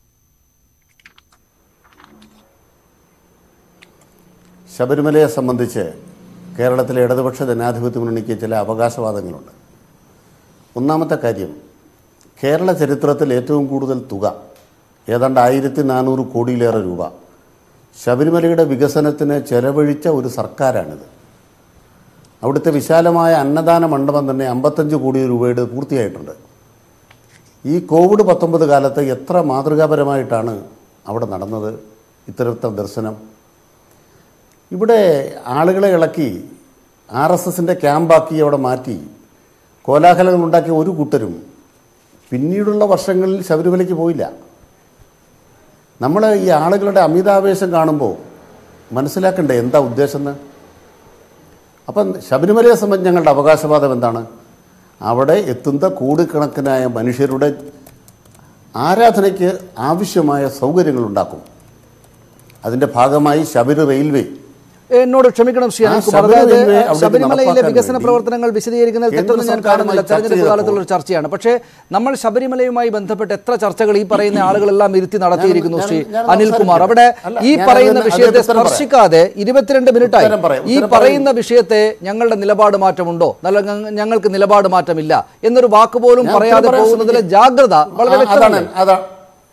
ശബരിമലയെ സംബന്ധിച്ച് കേരളത്തിലെ ഇടതുപക്ഷ ജനാധിപത്യ മുന്നണിക്ക് ചില അവകാശവാദങ്ങളുണ്ട് ഒന്നാമത്തെ കാര്യം കേരള ചരിത്രത്തിൽ ഏറ്റവും കൂടുതൽ തുക ഏതാണ്ട് ആയിരത്തി നാനൂറ് കോടിയിലേറെ രൂപ ശബരിമലയുടെ വികസനത്തിന് ചെലവഴിച്ച ഒരു സർക്കാരാണിത് അവിടുത്തെ വിശാലമായ അന്നദാന മണ്ഡപം തന്നെ അമ്പത്തഞ്ച് കോടി രൂപയുടെ പൂർത്തിയായിട്ടുണ്ട് ഈ കോവിഡ് പത്തൊമ്പത് കാലത്ത് എത്ര മാതൃകാപരമായിട്ടാണ് അവിടെ നടന്നത് ഇത്തരത്തെ ദർശനം ഇവിടെ ആളുകളെ ഇളക്കി ആർ എസ് എസിൻ്റെ ക്യാമ്പാക്കി അവിടെ മാറ്റി കോലാഹലങ്ങൾ ഉണ്ടാക്കിയ ഒരു കൂട്ടരും പിന്നീടുള്ള വർഷങ്ങളിൽ ശബരിമലയ്ക്ക് പോയില്ല നമ്മൾ ഈ ആളുകളുടെ അമിതാവേശം കാണുമ്പോൾ മനസ്സിലാക്കണ്ടേ എന്താ ഉദ്ദേശം എന്ന് അപ്പം ശബരിമലയെ സംബന്ധിച്ച് ഞങ്ങളുടെ അവകാശവാദം എന്താണ് അവിടെ എത്തുന്ന കോടിക്കണക്കിനായ മനുഷ്യരുടെ ആരാധനയ്ക്ക് ആവശ്യമായ സൗകര്യങ്ങൾ ഉണ്ടാക്കും അതിൻ്റെ ഭാഗമായി ശബരി റെയിൽവേ എന്നോട് ക്ഷമിക്കണം ശ്രീ ആ അനിൽകുമാർ ശബരിമല അതായത് റെയിൽവേ അവിടേക്ക് ശബരിമലയിലെ നടപ്പാക്കാൻ വികസന വേണ്ടി പ്രവർത്തനങ്ങൾ വിശദീകരിക്കുന്നതിൽ കേന്ദ്ര തെറ്റൊന്നും ഞാൻ കാണുന്നില്ല സർക്കാരുമായി ചർച്ച തെരഞ്ഞെടുപ്പ് ചെയ്തപ്പോൾ കാലത്തുള്ള ഒരു ചർച്ചയാണ് പക്ഷേ നമ്മൾ ശബരിമലയുമായി ബന്ധപ്പെട്ട് എത്ര ചർച്ചകൾ ഈ പറയുന്ന ആളുകളെല്ലാം ഇരുത്തി നടത്തിയിരിക്കുന്നു ഞാൻ- ശ്രീ ഞാൻ അനിൽകുമാർ സംസാരിക്കാം. അവിടെ അല്ല, ഈ ഞാൻ പറയുന്ന അതിന് വിഷയത്തെ അതിന് ഉത്തരം പറയാം. സ്പർശിക്കാതെ ഇരുപത്തിരണ്ട് മിനിറ്റായി ഉത്തരം പറയാം, ഈ ഉത്തരം പറയുന്ന വിഷയത്തെ ഞങ്ങളുടെ നിലപാട് മാറ്റമുണ്ടോ നല്ല ഞങ്ങ- ഞങ്ങൾക്ക് നിലപാട് മാറ്റമില്ല എന്നൊരു വാക്ക് പോലും ഞാൻ ഉത്തരം പറയാതെ പറയാൻ പോകുന്നതിലെ ശ്രമിക്കാം. ജാഗ്രത വളരെ ആ, അതാണ് വ്യക്തമാണ് അതാണ്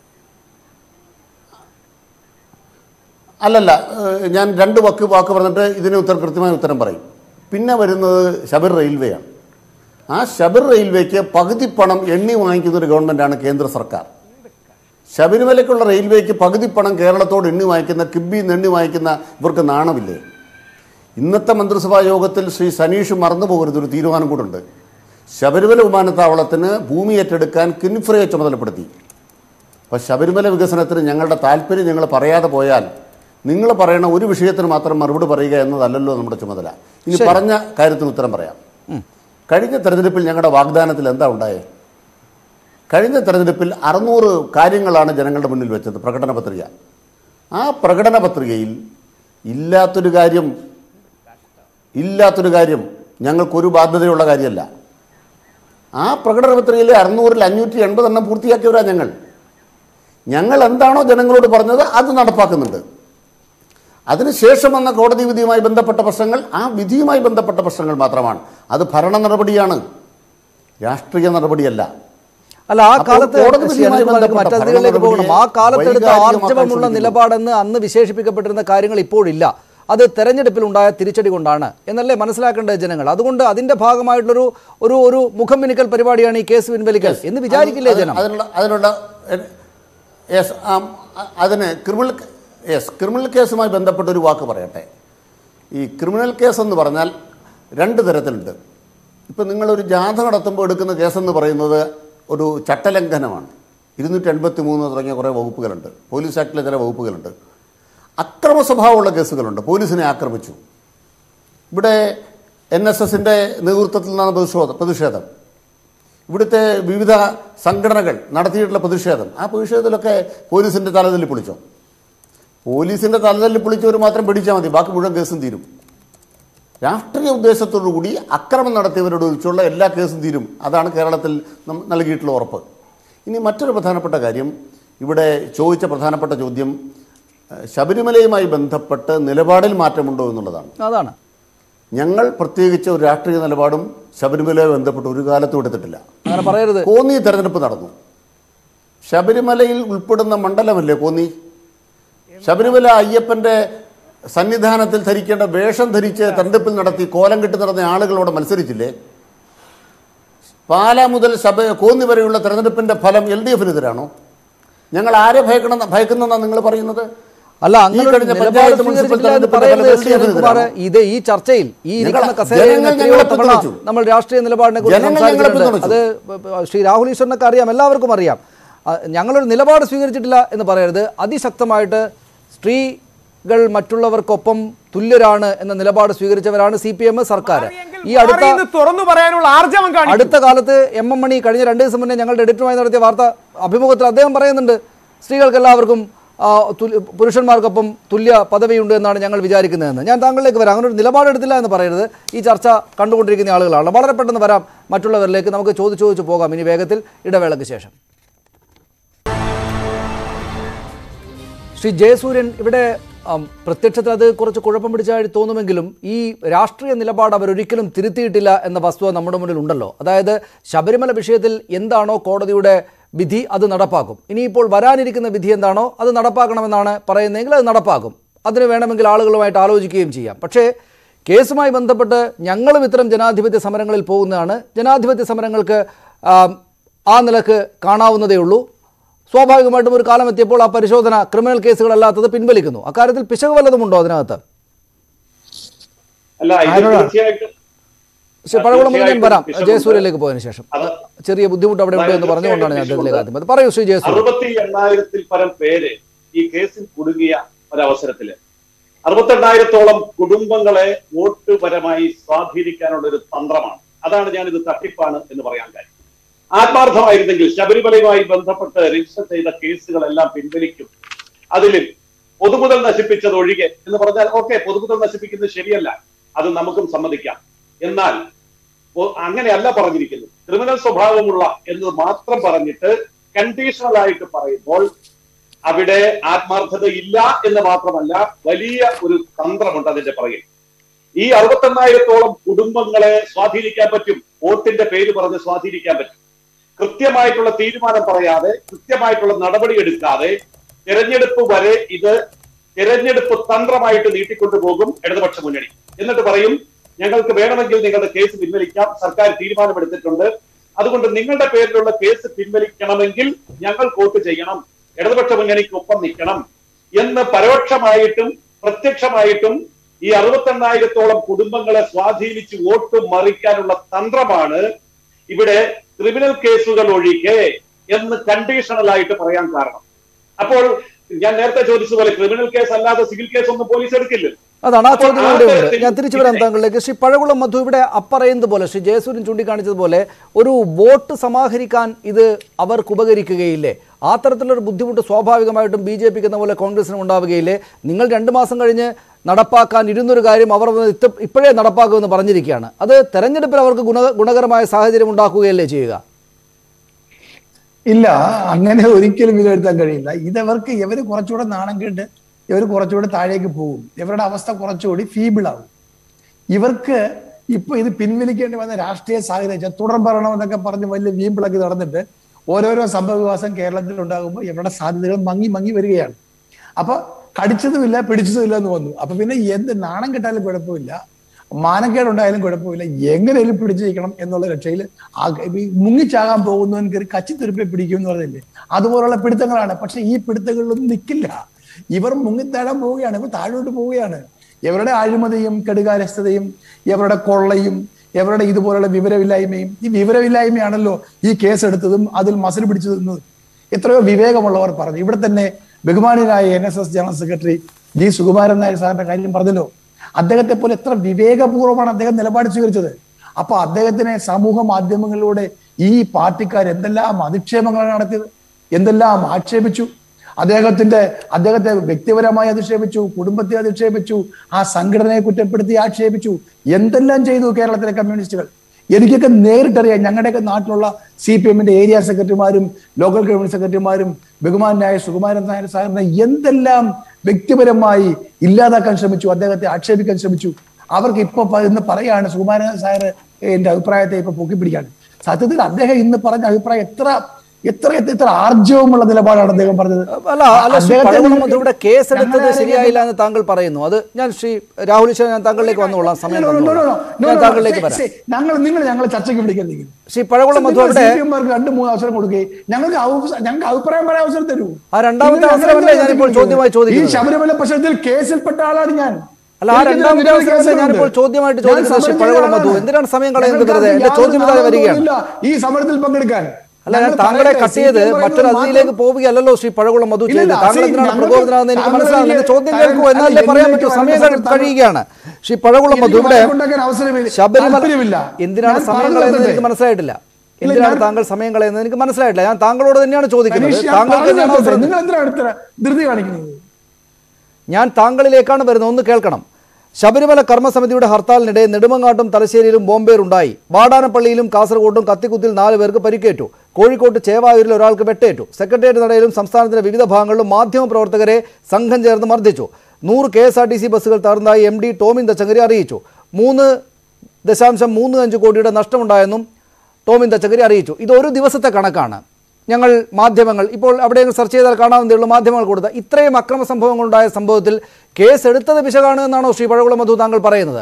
അല്ലല്ല ഏഹ് ഞാൻ രണ്ട് വാക്ക് വാക്ക് പറഞ്ഞിട്ട് ഇതിന് ഉത്തരം കൃത്യമായ ഉത്തരം പറയും പിന്നെ വരുന്നത് ശബർ റെയിൽവേ ആണ് ആ ശബർ റെയിൽവേക്ക് പകുതി പണം എണ്ണി വാങ്ങിക്കുന്ന ഒരു ഗവൺമെൻറ്റാണ് കേന്ദ്ര സർക്കാർ ശബരിമലയ്ക്കുള്ള റെയിൽവേക്ക് പകുതി പണം കേരളത്തോട് എണ്ണി വാങ്ങിക്കുന്ന കിബിയിൽ നിന്ന് എണ്ണി വാങ്ങിക്കുന്ന ഇവർക്ക് നാണമില്ലേ ഇന്നത്തെ മന്ത്രിസഭാ യോഗത്തിൽ ശ്രീ സനീഷ് മറന്നു പോകരുത് ഒരു തീരുമാനം കൂടുണ്ട് ശബരിമല വിമാനത്താവളത്തിന് ഭൂമി ഏറ്റെടുക്കാൻ കിൻഫ്രയെ ചുമതലപ്പെടുത്തി അപ്പോൾ ശബരിമല വികസനത്തിന് ഞങ്ങളുടെ താല്പര്യം ഞങ്ങൾ പറയാതെ പോയാൽ നിങ്ങൾ പറയണ ഒരു വിഷയത്തിന് മാത്രം മറുപടി പറയുക എന്നതല്ലല്ലോ നമ്മുടെ ചുമതല ഇനി പറഞ്ഞ കാര്യത്തിന് ഉത്തരം പറയാം കഴിഞ്ഞ തെരഞ്ഞെടുപ്പിൽ ഞങ്ങളുടെ വാഗ്ദാനത്തിൽ എന്താ ഉണ്ടായേ കഴിഞ്ഞ തെരഞ്ഞെടുപ്പിൽ അറുന്നൂറ് കാര്യങ്ങളാണ് ജനങ്ങളുടെ മുന്നിൽ വെച്ചത് പ്രകടന പത്രിക ആ പ്രകടന പത്രികയിൽ ഇല്ലാത്തൊരു കാര്യം ഇല്ലാത്തൊരു കാര്യം ഞങ്ങൾക്കൊരു ബാധ്യതയുള്ള കാര്യമല്ല ആ പ്രകടന പത്രികയിലെ അറുന്നൂറിൽ അഞ്ഞൂറ്റി എൺപതെണ്ണം പൂർത്തിയാക്കിയവരാ ഞങ്ങൾ ഞങ്ങൾ എന്താണോ ജനങ്ങളോട് പറഞ്ഞത് അത് നടപ്പാക്കുന്നുണ്ട് അതിനുശേഷം വന്ന കോടതി വിധിയുമായി ബന്ധപ്പെട്ട പ്രശ്നങ്ങൾ ആ വിധിയുമായി ബന്ധപ്പെട്ട പ്രശ്നങ്ങൾ മാത്രമാണ് അത് ഭരണ നടപടിയാണ് രാഷ്ട്രീയ നടപടിയല്ല അല്ല ആ അപ്പോൾ കാലത്ത് കോടതി ശ്രീ വിധിയുമായി അനിൽകുമാർക്ക് ബന്ധപ്പെട്ട മറ്റതിഥികളിലേക്ക് പോകണം ആ കാലത്തെടുത്ത വൈകാരികമാക്കാൻ ആർജവമുള്ള ശ്രമിക്കുന്നു. നിലപാടെന്ന് അന്ന് വിശേഷിപ്പിക്കപ്പെട്ടിരുന്ന കാര്യങ്ങൾ ഇപ്പോഴില്ല അത് തെരഞ്ഞെടുപ്പിൽ ഉണ്ടായ തിരിച്ചടി കൊണ്ടാണ് എന്നല്ലേ മനസ്സിലാക്കേണ്ടത് ജനങ്ങൾ അതുകൊണ്ട് അതിന്റെ ഭാഗമായിട്ടുള്ളൊരു ഒരു ഒരു മുഖം മിനുക്കൽ പരിപാടിയാണ് ഈ കേസ് പിൻവലിക്കൽ എന്ന് വിചാരിക്കില്ലേ അത് ജനം അതിനുള്ള അതിനുള്ള യെസ് അതിന് ക്രിമിനൽ യെസ് ക്രിമിനൽ കേസുമായി ബന്ധപ്പെട്ട ഒരു വാക്ക് പറയട്ടെ ഈ ക്രിമിനൽ കേസ് എന്ന് പറഞ്ഞാൽ രണ്ട് തരത്തിലുണ്ട് ഇപ്പം നിങ്ങളൊരു ജാഥ നടത്തുമ്പോൾ എടുക്കുന്ന കേസെന്ന് പറയുന്നത് ഒരു ചട്ടലംഘനമാണ് ഇരുന്നൂറ്റി എൺപത്തി മൂന്ന് തുടങ്ങിയ കുറേ വകുപ്പുകളുണ്ട് പോലീസ് ആക്ടിലെ ചില വകുപ്പുകളുണ്ട് അക്രമ സ്വഭാവമുള്ള കേസുകളുണ്ട് പോലീസിനെ ആക്രമിച്ചു ഇവിടെ എൻ എസ് എസിൻ്റെ നേതൃത്വത്തിൽ നിന്നാണ് പ്രതിഷേധം പ്രതിഷേധം ഇവിടുത്തെ വിവിധ സംഘടനകൾ നടത്തിയിട്ടുള്ള പ്രതിഷേധം ആ പ്രതിഷേധത്തിലൊക്കെ പോലീസിൻ്റെ തലതല്ലി പൊളിച്ചോ പോലീസിൻ്റെ തലതല്ലി പൊളിച്ചവർ മാത്രം പിടിച്ചാൽ മതി ബാക്കി മുഴുവൻ കേസും തീരും രാഷ്ട്രീയ ഉദ്ദേശത്തോടു കൂടി അക്രമം നടത്തിയവരോട് ഒഴിച്ചുള്ള എല്ലാ കേസും തീരും അതാണ് കേരളത്തിൽ നം- നൽകിയിട്ടുള്ള ഉറപ്പ് ഇനി മറ്റൊരു പ്രധാനപ്പെട്ട കാര്യം ഇവിടെ ചോദിച്ച പ്രധാനപ്പെട്ട ചോദ്യം ഏഹ്, ശബരിമലയുമായി ബന്ധപ്പെട്ട് നിലപാടിൽ മാറ്റമുണ്ടോ എന്നുള്ളതാണ് അതാണ് ഞങ്ങൾ പ്രത്യേകിച്ച് ഒരു രാഷ്ട്രീയ നിലപാടും ശബരിമലയുമായി ബന്ധപ്പെട്ട് ഒരു കാലത്തും എടുത്തിട്ടില്ല അങ്ങനെ പറയരുത് കോന്നി തെരഞ്ഞെടുപ്പ് നടന്നു ശബരിമലയിൽ ഉൾപ്പെടുന്ന മണ്ഡലമല്ലേ കോന്നി ശബരിമല അയ്യപ്പന്റെ സന്നിധാനത്തിൽ ധരിക്കേണ്ട വേഷം ധരിച്ച് തെരഞ്ഞെടുപ്പിൽ നടത്തി കോലം കെട്ടി നടന്ന ആളുകളോട് മത്സരിച്ചില്ലേ പാല മുതൽ ശബ കോന്നി വരെയുള്ള തെരഞ്ഞെടുപ്പിന്റെ ഫലം എൽ ഡി എഫിനെതിരാണോ ഞങ്ങൾ ആരെ ഭയക്കണം ഭയക്കുന്നെന്നാണ് നിങ്ങൾ പറയുന്നത് അല്ല ഈ അങ്ങനെ ഒരു കഴിഞ്ഞ നിലപാട് പഞ്ചായത്ത് മുനിസിപ്പൽ സ്വീകരിച്ചിട്ടില്ല എന്ന് തെരഞ്ഞെടുപ്പിന്റെ പറയുന്നത് ഫലം ശ്രീ അനിൽകുമാർ എതിരാണോ? ഇത് ഈ ചർച്ചയിൽ ഈ ഇരിക്കുന്ന ഞങ്ങൾ- കസേരയിൽ ജനങ്ങൾ എത്രയോ ഞങ്ങളെ തവണ പിന്തുണച്ചു. നമ്മൾ രാഷ്ട്രീയ നിലപാടിനെ കുറിച്ച് ജനങ്ങൾ ഞങ്ങളെ സംസാരിച്ചിട്ടുണ്ട് അത് പിന്തുണച്ചു. ശ്രീ രാഹുൽ ഈശ്വറിനൊക്കെ അറിയാം എല്ലാവർക്കും അറിയാം ആ, ഞങ്ങളൊരു നിലപാട് സ്വീകരിച്ചിട്ടില്ല എന്ന് പറയരുത് അതിശക്തമായിട്ട് സ്ത്രീകൾ മറ്റുള്ളവർക്കൊപ്പം തുല്യരാണ് എന്ന നിലപാട് സ്വീകരിച്ചവരാണ് സി പി എം സർക്കാർ ഈ അടുത്ത മാറി എന്ന് തുറന്നു പറയാനുള്ള ആർജവം കാണിക്കും അടുത്ത കാലത്ത് എം എം മണി കഴിഞ്ഞ രണ്ട് ദിവസം മുന്നേ ഞങ്ങളുടെ എഡിറ്ററുമായി നടത്തിയ വാർത്ത അഭിമുഖത്തിൽ അദ്ദേഹം പറയുന്നുണ്ട് സ്ത്രീകൾക്ക് എല്ലാവർക്കും ആ, തുല്യ- പുരുഷന്മാർക്കൊപ്പം തുല്യ പദവിയുണ്ട് എന്നാണ് ഞങ്ങൾ വിചാരിക്കുന്നതെന്ന് ഞാൻ താങ്കളിലേക്ക് വരാം അങ്ങനെ ഒരു നിലപാടെടുത്തില്ല എന്ന് പറയരുത് ഈ ചർച്ച കണ്ടുകൊണ്ടിരിക്കുന്ന ആളുകളാണ് വളരെ പെട്ടെന്ന് വരാം മറ്റുള്ളവരിലേക്ക് നമുക്ക് ചോദിച്ചു ചോദിച്ചു പോകാം ഇനി വേഗത്തിൽ ഇടവേളയ്ക്ക് ശേഷം ശ്രീ ജയസൂര്യൻ ഇവിടെ ആം, പ്രത്യക്ഷത്തിൽ അത് കുറച്ച് കുഴപ്പം പിടിച്ചതായിട്ട് തോന്നുമെങ്കിലും ഈ രാഷ്ട്രീയ നിലപാട് അവരൊരിക്കലും തിരുത്തിയിട്ടില്ല എന്ന വസ്തുത നമ്മുടെ മുന്നിൽ ഉണ്ടല്ലോ അതായത് ശബരിമല വിഷയത്തിൽ എന്താണോ കോടതിയുടെ വിധി അത് നടപ്പാക്കും ഇനിയിപ്പോൾ വരാനിരിക്കുന്ന വിധി എന്താണോ അത് നടപ്പാക്കണമെന്നാണ് പറയുന്നതെങ്കിൽ അത് നടപ്പാക്കും അതിന് വേണമെങ്കിൽ ആളുകളുമായിട്ട് ആലോചിക്കുകയും ചെയ്യാം പക്ഷേ കേസുമായി ബന്ധപ്പെട്ട് ഞങ്ങളും ഇത്തരം ജനാധിപത്യ സമരങ്ങളിൽ പോകുന്നതാണ് ജനാധിപത്യ സമരങ്ങൾക്ക് ആം, ആ നിലക്ക് കാണാവുന്നതേ ഉള്ളൂ സ്വാഭാവികമായിട്ടും ഒരു കാലം എത്തിയപ്പോൾ ആ പരിശോധന ക്രിമിനൽ കേസുകളല്ലാത്തത് പിൻവലിക്കുന്നു അക്കാര്യത്തിൽ പിശക് വല്ലതുമുണ്ടോ അതിനകത്ത് അല്ല ഇത് ആരോടാ? തീർച്ചയായിട്ടും പക്ഷേ പഴകുളം മുതൽ ഞാൻ വരാം തീർച്ചയായിട്ടും ജയസൂര്യയിലേക്ക് പോയതിനു ശേഷം അത് ചെറിയ ബുദ്ധിമുട്ട് അവിടെ ഉണ്ട് എന്ന് പറഞ്ഞുകൊണ്ടാണ് ഞാൻ അദ്ദേഹത്തിലേക്ക് ആദ്യം വന്നത്. പറയൂ ശ്രീ ജയസൂര്യ അറുപത്തി എണ്ണായിരത്തിൽ പരം പേര് ഈ കേസിൽ കുടുങ്ങിയ ഒരവസരത്തില് അറുപത്തെണ്ണായിരത്തോളം കുടുംബങ്ങളെ വോട്ട് പരമായി സ്വാധീനിക്കാനുള്ള ഒരു തന്ത്രമാണ് അതാണ് ഞാൻ ഇത് തട്ടിപ്പാണ് എന്ന് പറയാൻ കാര്യം ആത്മാർത്ഥമായിരുന്നെങ്കിൽ ശബരിമലയുമായി ബന്ധപ്പെട്ട് രജിസ്റ്റർ ചെയ്ത കേസുകളെല്ലാം പിൻവലിക്കും അതിലും പൊതുമുതൽ നശിപ്പിച്ചത് ഒഴികെ എന്ന് പറഞ്ഞാൽ ഓക്കെ പൊതുമുതൽ നശിപ്പിക്കുന്നത് ശരിയല്ല അത് നമുക്കും സമ്മതിക്കാം എന്നാൽ ഒ- അങ്ങനെയല്ല പറഞ്ഞിരിക്കുന്നത് ക്രിമിനൽ സ്വഭാവമുള്ള എന്ന് മാത്രം പറഞ്ഞിട്ട് കണ്ടീഷണൽ ആയിട്ട് പറയുമ്പോൾ അവിടെ ആത്മാർത്ഥത ഇല്ല എന്ന് മാത്രമല്ല വലിയ ഒരു തന്ത്രമുണ്ട് അതിന്റെ പുറകിൽ ഈ അറുപത്തെണ്ണായിരത്തോളം കുടുംബങ്ങളെ സ്വാധീനിക്കാൻ പറ്റും വോട്ടിന്റെ പേര് പറഞ്ഞ് സ്വാധീനിക്കാൻ പറ്റും കൃത്യമായിട്ടുള്ള തീരുമാനം പറയാതെ കൃത്യമായിട്ടുള്ള നടപടി എടുക്കാതെ തെരഞ്ഞെടുപ്പ് വരെ ഇത് തെരഞ്ഞെടുപ്പ് തന്ത്രമായിട്ട് നീട്ടിക്കൊണ്ടു പോകും ഇടതുപക്ഷ മുന്നണി എന്നിട്ട് പറയും ഞങ്ങൾക്ക് വേണമെങ്കിൽ നിങ്ങളുടെ കേസ് പിൻവലിക്കാം സർക്കാർ തീരുമാനമെടുത്തിട്ടുണ്ട് അതുകൊണ്ട് നിങ്ങളുടെ പേരിലുള്ള കേസ് പിൻവലിക്കണമെങ്കിൽ ഞങ്ങൾ വോട്ട് ചെയ്യണം ഇടതുപക്ഷ മുന്നണിക്ക് ഒപ്പം നിൽക്കണം എന്ന് പരോക്ഷമായിട്ടും പ്രത്യക്ഷമായിട്ടും ഈ അറുപത്തെണ്ണായിരത്തോളം കുടുംബങ്ങളെ സ്വാധീനിച്ച് വോട്ട് മറിക്കാനുള്ള തന്ത്രമാണ് ഇവിടെ ക്രിമിനൽ കേസുകൾ ഒഴികെ എന്ന് കണ്ടീഷണൽ ആയിട്ട് പറയാൻ കാരണം അപ്പോൾ ഞാൻ നേരത്തെ ചോദിച്ചതുപോലെ ക്രിമിനൽ കേസ് അല്ലാതെ സിവിൽ കേസ് ഒന്നും പോലീസ് എടുക്കില്ല അതാണ് ആ ചോദ്യം അപ്പോൾ ആ കൂടെ ഉണ്ട് തരത്തിൽ ഞാൻ തിരിച്ചു വരാം ഇതിനെ- താങ്കളിലേക്ക് ശ്രീ പഴകുളം മധു ഇവിടെ അപ്പറയുന്നത് പോലെ ശ്രീ ജയസൂര്യൻ ചൂണ്ടിക്കാണിച്ചതുപോലെ ഒരു വോട്ട് സമാഹരിക്കാൻ ഇത് അവർക്ക് ഉപകരിക്കുകയില്ലേ ആ തരത്തിലൊരു ബുദ്ധിമുട്ട് സ്വാഭാവികമായിട്ടും ബി ജെ പിക്ക് എന്ന പോലെ കോൺഗ്രസിനും ഉണ്ടാവുകയില്ലേ നിങ്ങൾ രണ്ട് മാസം കഴിഞ്ഞ് നടപ്പാക്കാൻ ഇരുന്നൊരു കാര്യം അവർ വന്ന് ഇത്ത- ഇപ്പോഴേ നടപ്പാക്കുമെന്ന് പറഞ്ഞിരിക്കുകയാണ് അത് തെരഞ്ഞെടുപ്പിൽ അവർക്ക് ഗുണ ഗുണകരമായ സാഹചര്യം ഉണ്ടാക്കുകയല്ലേ ചെയ്യുക ഇല്ല അങ്ങനെ ഒരിക്കലും വിലയിരുത്താൻ കഴിയില്ല ഇതവർക്ക് ഇവര് കുറച്ചുകൂടെ നാണം കേട്ട് ഇവർ കുറച്ചുകൂടി താഴേക്ക് പോകും ഇവരുടെ അവസ്ഥ കുറച്ചുകൂടി ഫീബിൾ ആവും ഇവർക്ക് ഇപ്പൊ ഇത് പിൻവലിക്കേണ്ടി വന്ന രാഷ്ട്രീയ സാഹചര്യം തുടർ ഭരണം എന്നൊക്കെ പറഞ്ഞ് വലിയ വീമ്പിളക്കി നടന്നിട്ട് ഓരോരോ സംഭവവികാസം കേരളത്തിൽ ഉണ്ടാകുമ്പോൾ ഇവരുടെ സാധ്യതകൾ മങ്ങി മങ്ങി വരികയാണ് അപ്പൊ കടിച്ചതുമില്ല പിടിച്ചതുമില്ല എന്ന് വന്നു അപ്പൊ പിന്നെ എന്ത് നാണം കെട്ടാലും കുഴപ്പമില്ല മാനക്കേടുണ്ടായാലും കുഴപ്പമില്ല എങ്ങനെയും പിടിച്ചു നിൽക്കണം എന്നുള്ള രക്ഷയിൽ മുങ്ങിച്ചാകാൻ പോകുന്നവൻ കയറി കച്ചിത്തുരുപ്പെ പിടിക്കും എന്ന് പറഞ്ഞില്ലേ അതുപോലുള്ള പിടുത്തങ്ങളാണ് പക്ഷെ ഈ പിടുത്തങ്ങളിലൊന്നും നിൽക്കില്ല ഇവർ മുങ്ങിത്താഴാൻ പോവുകയാണ് ഇവർ താഴോട്ട് പോവുകയാണ് ഇവരുടെ അഴിമതിയും കെടുകാര്യസ്ഥതയും ഇവരുടെ കൊള്ളയും ഇവരുടെ ഇതുപോലുള്ള വിവരമില്ലായ്മയും ഈ വിവരമില്ലായ്മയാണല്ലോ ഈ കേസ് എടുത്തതും അതിൽ മസിൽ പിടിച്ചു നിന്നത് എത്രയോ വിവേകമുള്ളവർ പറഞ്ഞു ഇവിടെ തന്നെ ബഹുമാനിയായ N S S general secretary G Sukumaran Nair സാറിന്റെ കാര്യം പറഞ്ഞല്ലോ അദ്ദേഹത്തെ പോലെ എത്ര വിവേകപൂർവ്വമാണ് അദ്ദേഹം നിലപാട് സ്വീകരിച്ചത് അപ്പൊ അദ്ദേഹത്തിനെ സമൂഹ മാധ്യമങ്ങളിലൂടെ ഈ പാർട്ടിക്കാർ എന്തെല്ലാം അധിക്ഷേപങ്ങളാണ് നടത്തിയത് എന്തെല്ലാം ആക്ഷേപിച്ചു അദ്ദേഹത്തിന്റെ അദ്ദേഹത്തെ വ്യക്തിപരമായി അധിക്ഷേപിച്ചു കുടുംബത്തെ അധിക്ഷേപിച്ചു ആ സംഘടനയെ കുറ്റപ്പെടുത്തി ആക്ഷേപിച്ചു എന്തെല്ലാം ചെയ്തു കേരളത്തിലെ കമ്മ്യൂണിസ്റ്റുകൾ എനിക്കൊക്കെ നേരിട്ടറിയാം ഞങ്ങളുടെയൊക്കെ നാട്ടിലുള്ള സി പി എമ്മിന്റെ ഏരിയ സെക്രട്ടറിമാരും ലോക്കൽ കമ്മ്യൂണിസ്റ്റ് സെക്രട്ടറിമാരും ബഹുമാനായ സുകുമാരൻ നായർ സാറിനെ എന്തെല്ലാം വ്യക്തിപരമായി ഇല്ലാതാക്കാൻ ശ്രമിച്ചു അദ്ദേഹത്തെ ആക്ഷേപിക്കാൻ ശ്രമിച്ചു അവർക്ക് ഇപ്പൊ പ- ഇന്ന് പറയാണ് സുകുമാരൻ സാർ എന്റെ അഭിപ്രായത്തെ ഇപ്പൊ പൊക്കിപ്പിടിക്കാൻ സത്യത്തിൽ അദ്ദേഹം ഇന്ന് പറഞ്ഞ അഭിപ്രായം എത്ര എത്ര എത്ര എത്ര ആർജവമുള്ള നിലപാടാണ് അദ്ദേഹം പറഞ്ഞത് അല്ല അല്ല ശ്രീ അദ്ദേഹത്തെ പഴകുളം മധുവിടെ കേസെടുത്തത് ഞങ്ങളുടെ ശരിയായില്ല എന്ന് താങ്കൾ പറയുന്നു അത് ഞാൻ ശ്രീ രാഹുൽ ഈശ്വരൻ ഞാൻ താങ്കളിലേക്ക് വന്നുകൊള്ളാം സമയം No, no, no, no, തന്നുകൊള്ളാം. no, no, ഞാൻ no, താങ്കളിലേക്ക് see, വരാം see, ഞങ്ങൾ നിങ്ങൾ ഞങ്ങളെ ചർച്ചയ്ക്ക് വിളിക്കരുതെങ്കിൽ ശ്രീ പഴകുളം മധു അവിടെ സിപിഎംമാർക്ക് രണ്ട് മൂന്ന് അവസരം കൊടുക്കുകയും ഞങ്ങൾക്ക് അവസ- ഞങ്ങൾക്ക് അഭിപ്രായം പറയാൻ അവസരം തരൂ ആ രണ്ടാമത്തെ നിങ്ങൾ അവസരമല്ലേ ഞങ്ങളെ ഞാനിപ്പോൾ ചോദ്യമായി ഈ ചോദിക്കുന്നത്? ശബരിമല പ്രശ്നത്തിൽ കേസിൽപ്പെട്ട ആളാണ് ഞാൻ അല്ല ആ എനിക്കിതിൽ രണ്ടാമത്തെ നിരവധി അവസരമല്ലേ കേസുകളുണ്ട്. ഞാനിപ്പോൾ ചോദ്യമായിട്ട് ഞാൻ ചോദിക്കുന്നത് ശ്രീ സമരം പഴകുളം ചെയ്യുന്ന മധു ആളാണ്. എന്തിനാണ് സമയം കളയുന്നത് ഞങ്ങൾക്ക് വെറുതെ എന്റെ യാതൊരു ചോദ്യം ഇതായി വരികയാണ് നാമധേയവുമില്ല ഈ സമരത്തിൽ പങ്കെടുക്കാൻ അല്ല ഞാൻ ഞങ്ങൾ താങ്കളെ പറയട്ടെ, കട്ട് ചെയ്ത് CPM മറ്റൊരു പറയുന്നത് അതിലേക്ക് മാത്രം- പോവുകയല്ലോ ശ്രീ പഴകുളം മധു ഇല്ല, ചെയ്ത് ഇല്ല, താങ്കൾ see, എന്തിനാണ് ഞങ്ങൾക്ക് പ്രകോപിതനാകുന്നത് എനിക്ക് താങ്കൾ മനസ്സിലാകും എന്റെ എനിക്ക് ചോദ്യം താങ്കൾ കേൾക്കൂ എന്നാലേ എന്നിലേക്ക് പറയാൻ പറ്റൂ വരേണ്ട സമയം സമയത്ത് കഴിയുകയാണ് ശ്രീ പഴകുളം മധു എനിക്ക് ഇവിടെ വഴക്കുണ്ടാക്കാൻ അവസരമില്ല. ശബരിമല താല്പര്യമില്ല. എന്തിനാണ് ഞാൻ സമയം പറഞ്ഞു കളയുന്നത് എനിക്ക് തരട്ടെ. മനസ്സിലായിട്ടില്ല ഇല്ല, എന്തിനാണ് ഞാൻ- താങ്കൾ സമയം കളയുന്നത് എനിക്ക് മനസ്സിലായിട്ടില്ല ഞാൻ താങ്കളോട് തന്നെയാണ് ചോദിക്കുന്നത് മനീഷ്, ഞാൻ താങ്കൾക്ക് പറഞ്ഞു തന്നെയാണ് തരട്ടെ. അവസരം നിങ്ങൾ എന്തിനാണ് ഇത്ര ധൃതി കാണിക്കുന്നത് ഞാൻ താങ്കളിലേക്കാണ് വരുന്നത് ഒന്ന് കേൾക്കണം ശബരിമല കർമ്മസമിതിയുടെ ഹർത്താലിനിടെ നെടുമങ്ങാട്ടും തലശ്ശേരിയിലും ബോംബേറുണ്ടായി വാടാനപ്പള്ളിയിലും കാസർഗോട്ടും കത്തിക്കുത്തിൽ നാല് പേർക്ക് പരിക്കേറ്റു കോഴിക്കോട്ട് ചേവായൂരിൽ ഒരാൾക്ക് വെട്ടേറ്റു സെക്രട്ടേറിയറ്റ് നടയിലും സംസ്ഥാനത്തിന്റെ വിവിധ ഭാഗങ്ങളിലും മാധ്യമപ്രവർത്തകരെ സംഘം ചേർന്ന് മർദ്ദിച്ചു നൂറ് K S R T C ബസ്സുകൾ തകർന്നതായി എം ഡി ടോമിൻ തച്ചങ്കരി അറിയിച്ചു മൂന്ന് ദശാംശം മൂന്ന് അഞ്ച് കോടിയുടെ നഷ്ടമുണ്ടായെന്നും ടോമിൻ തച്ചങ്കരി അറിയിച്ചു ഇത് ഒരു ദിവസത്തെ കണക്കാണ് ഞങ്ങൾ മാധ്യമങ്ങൾ ഇപ്പോൾ അവിടെ സെർച്ച് ചെയ്താൽ കാണാവുന്നതേ ഉള്ളൂ മാധ്യമങ്ങൾ കൊടുത്ത ഇത്രയും അക്രമ സംഭവങ്ങളുണ്ടായ സംഭവത്തിൽ കേസ് എടുത്തത് പിശകാണ് എന്നാണോ ശ്രീ പഴകുളം മധു താങ്കൾ പറയുന്നത്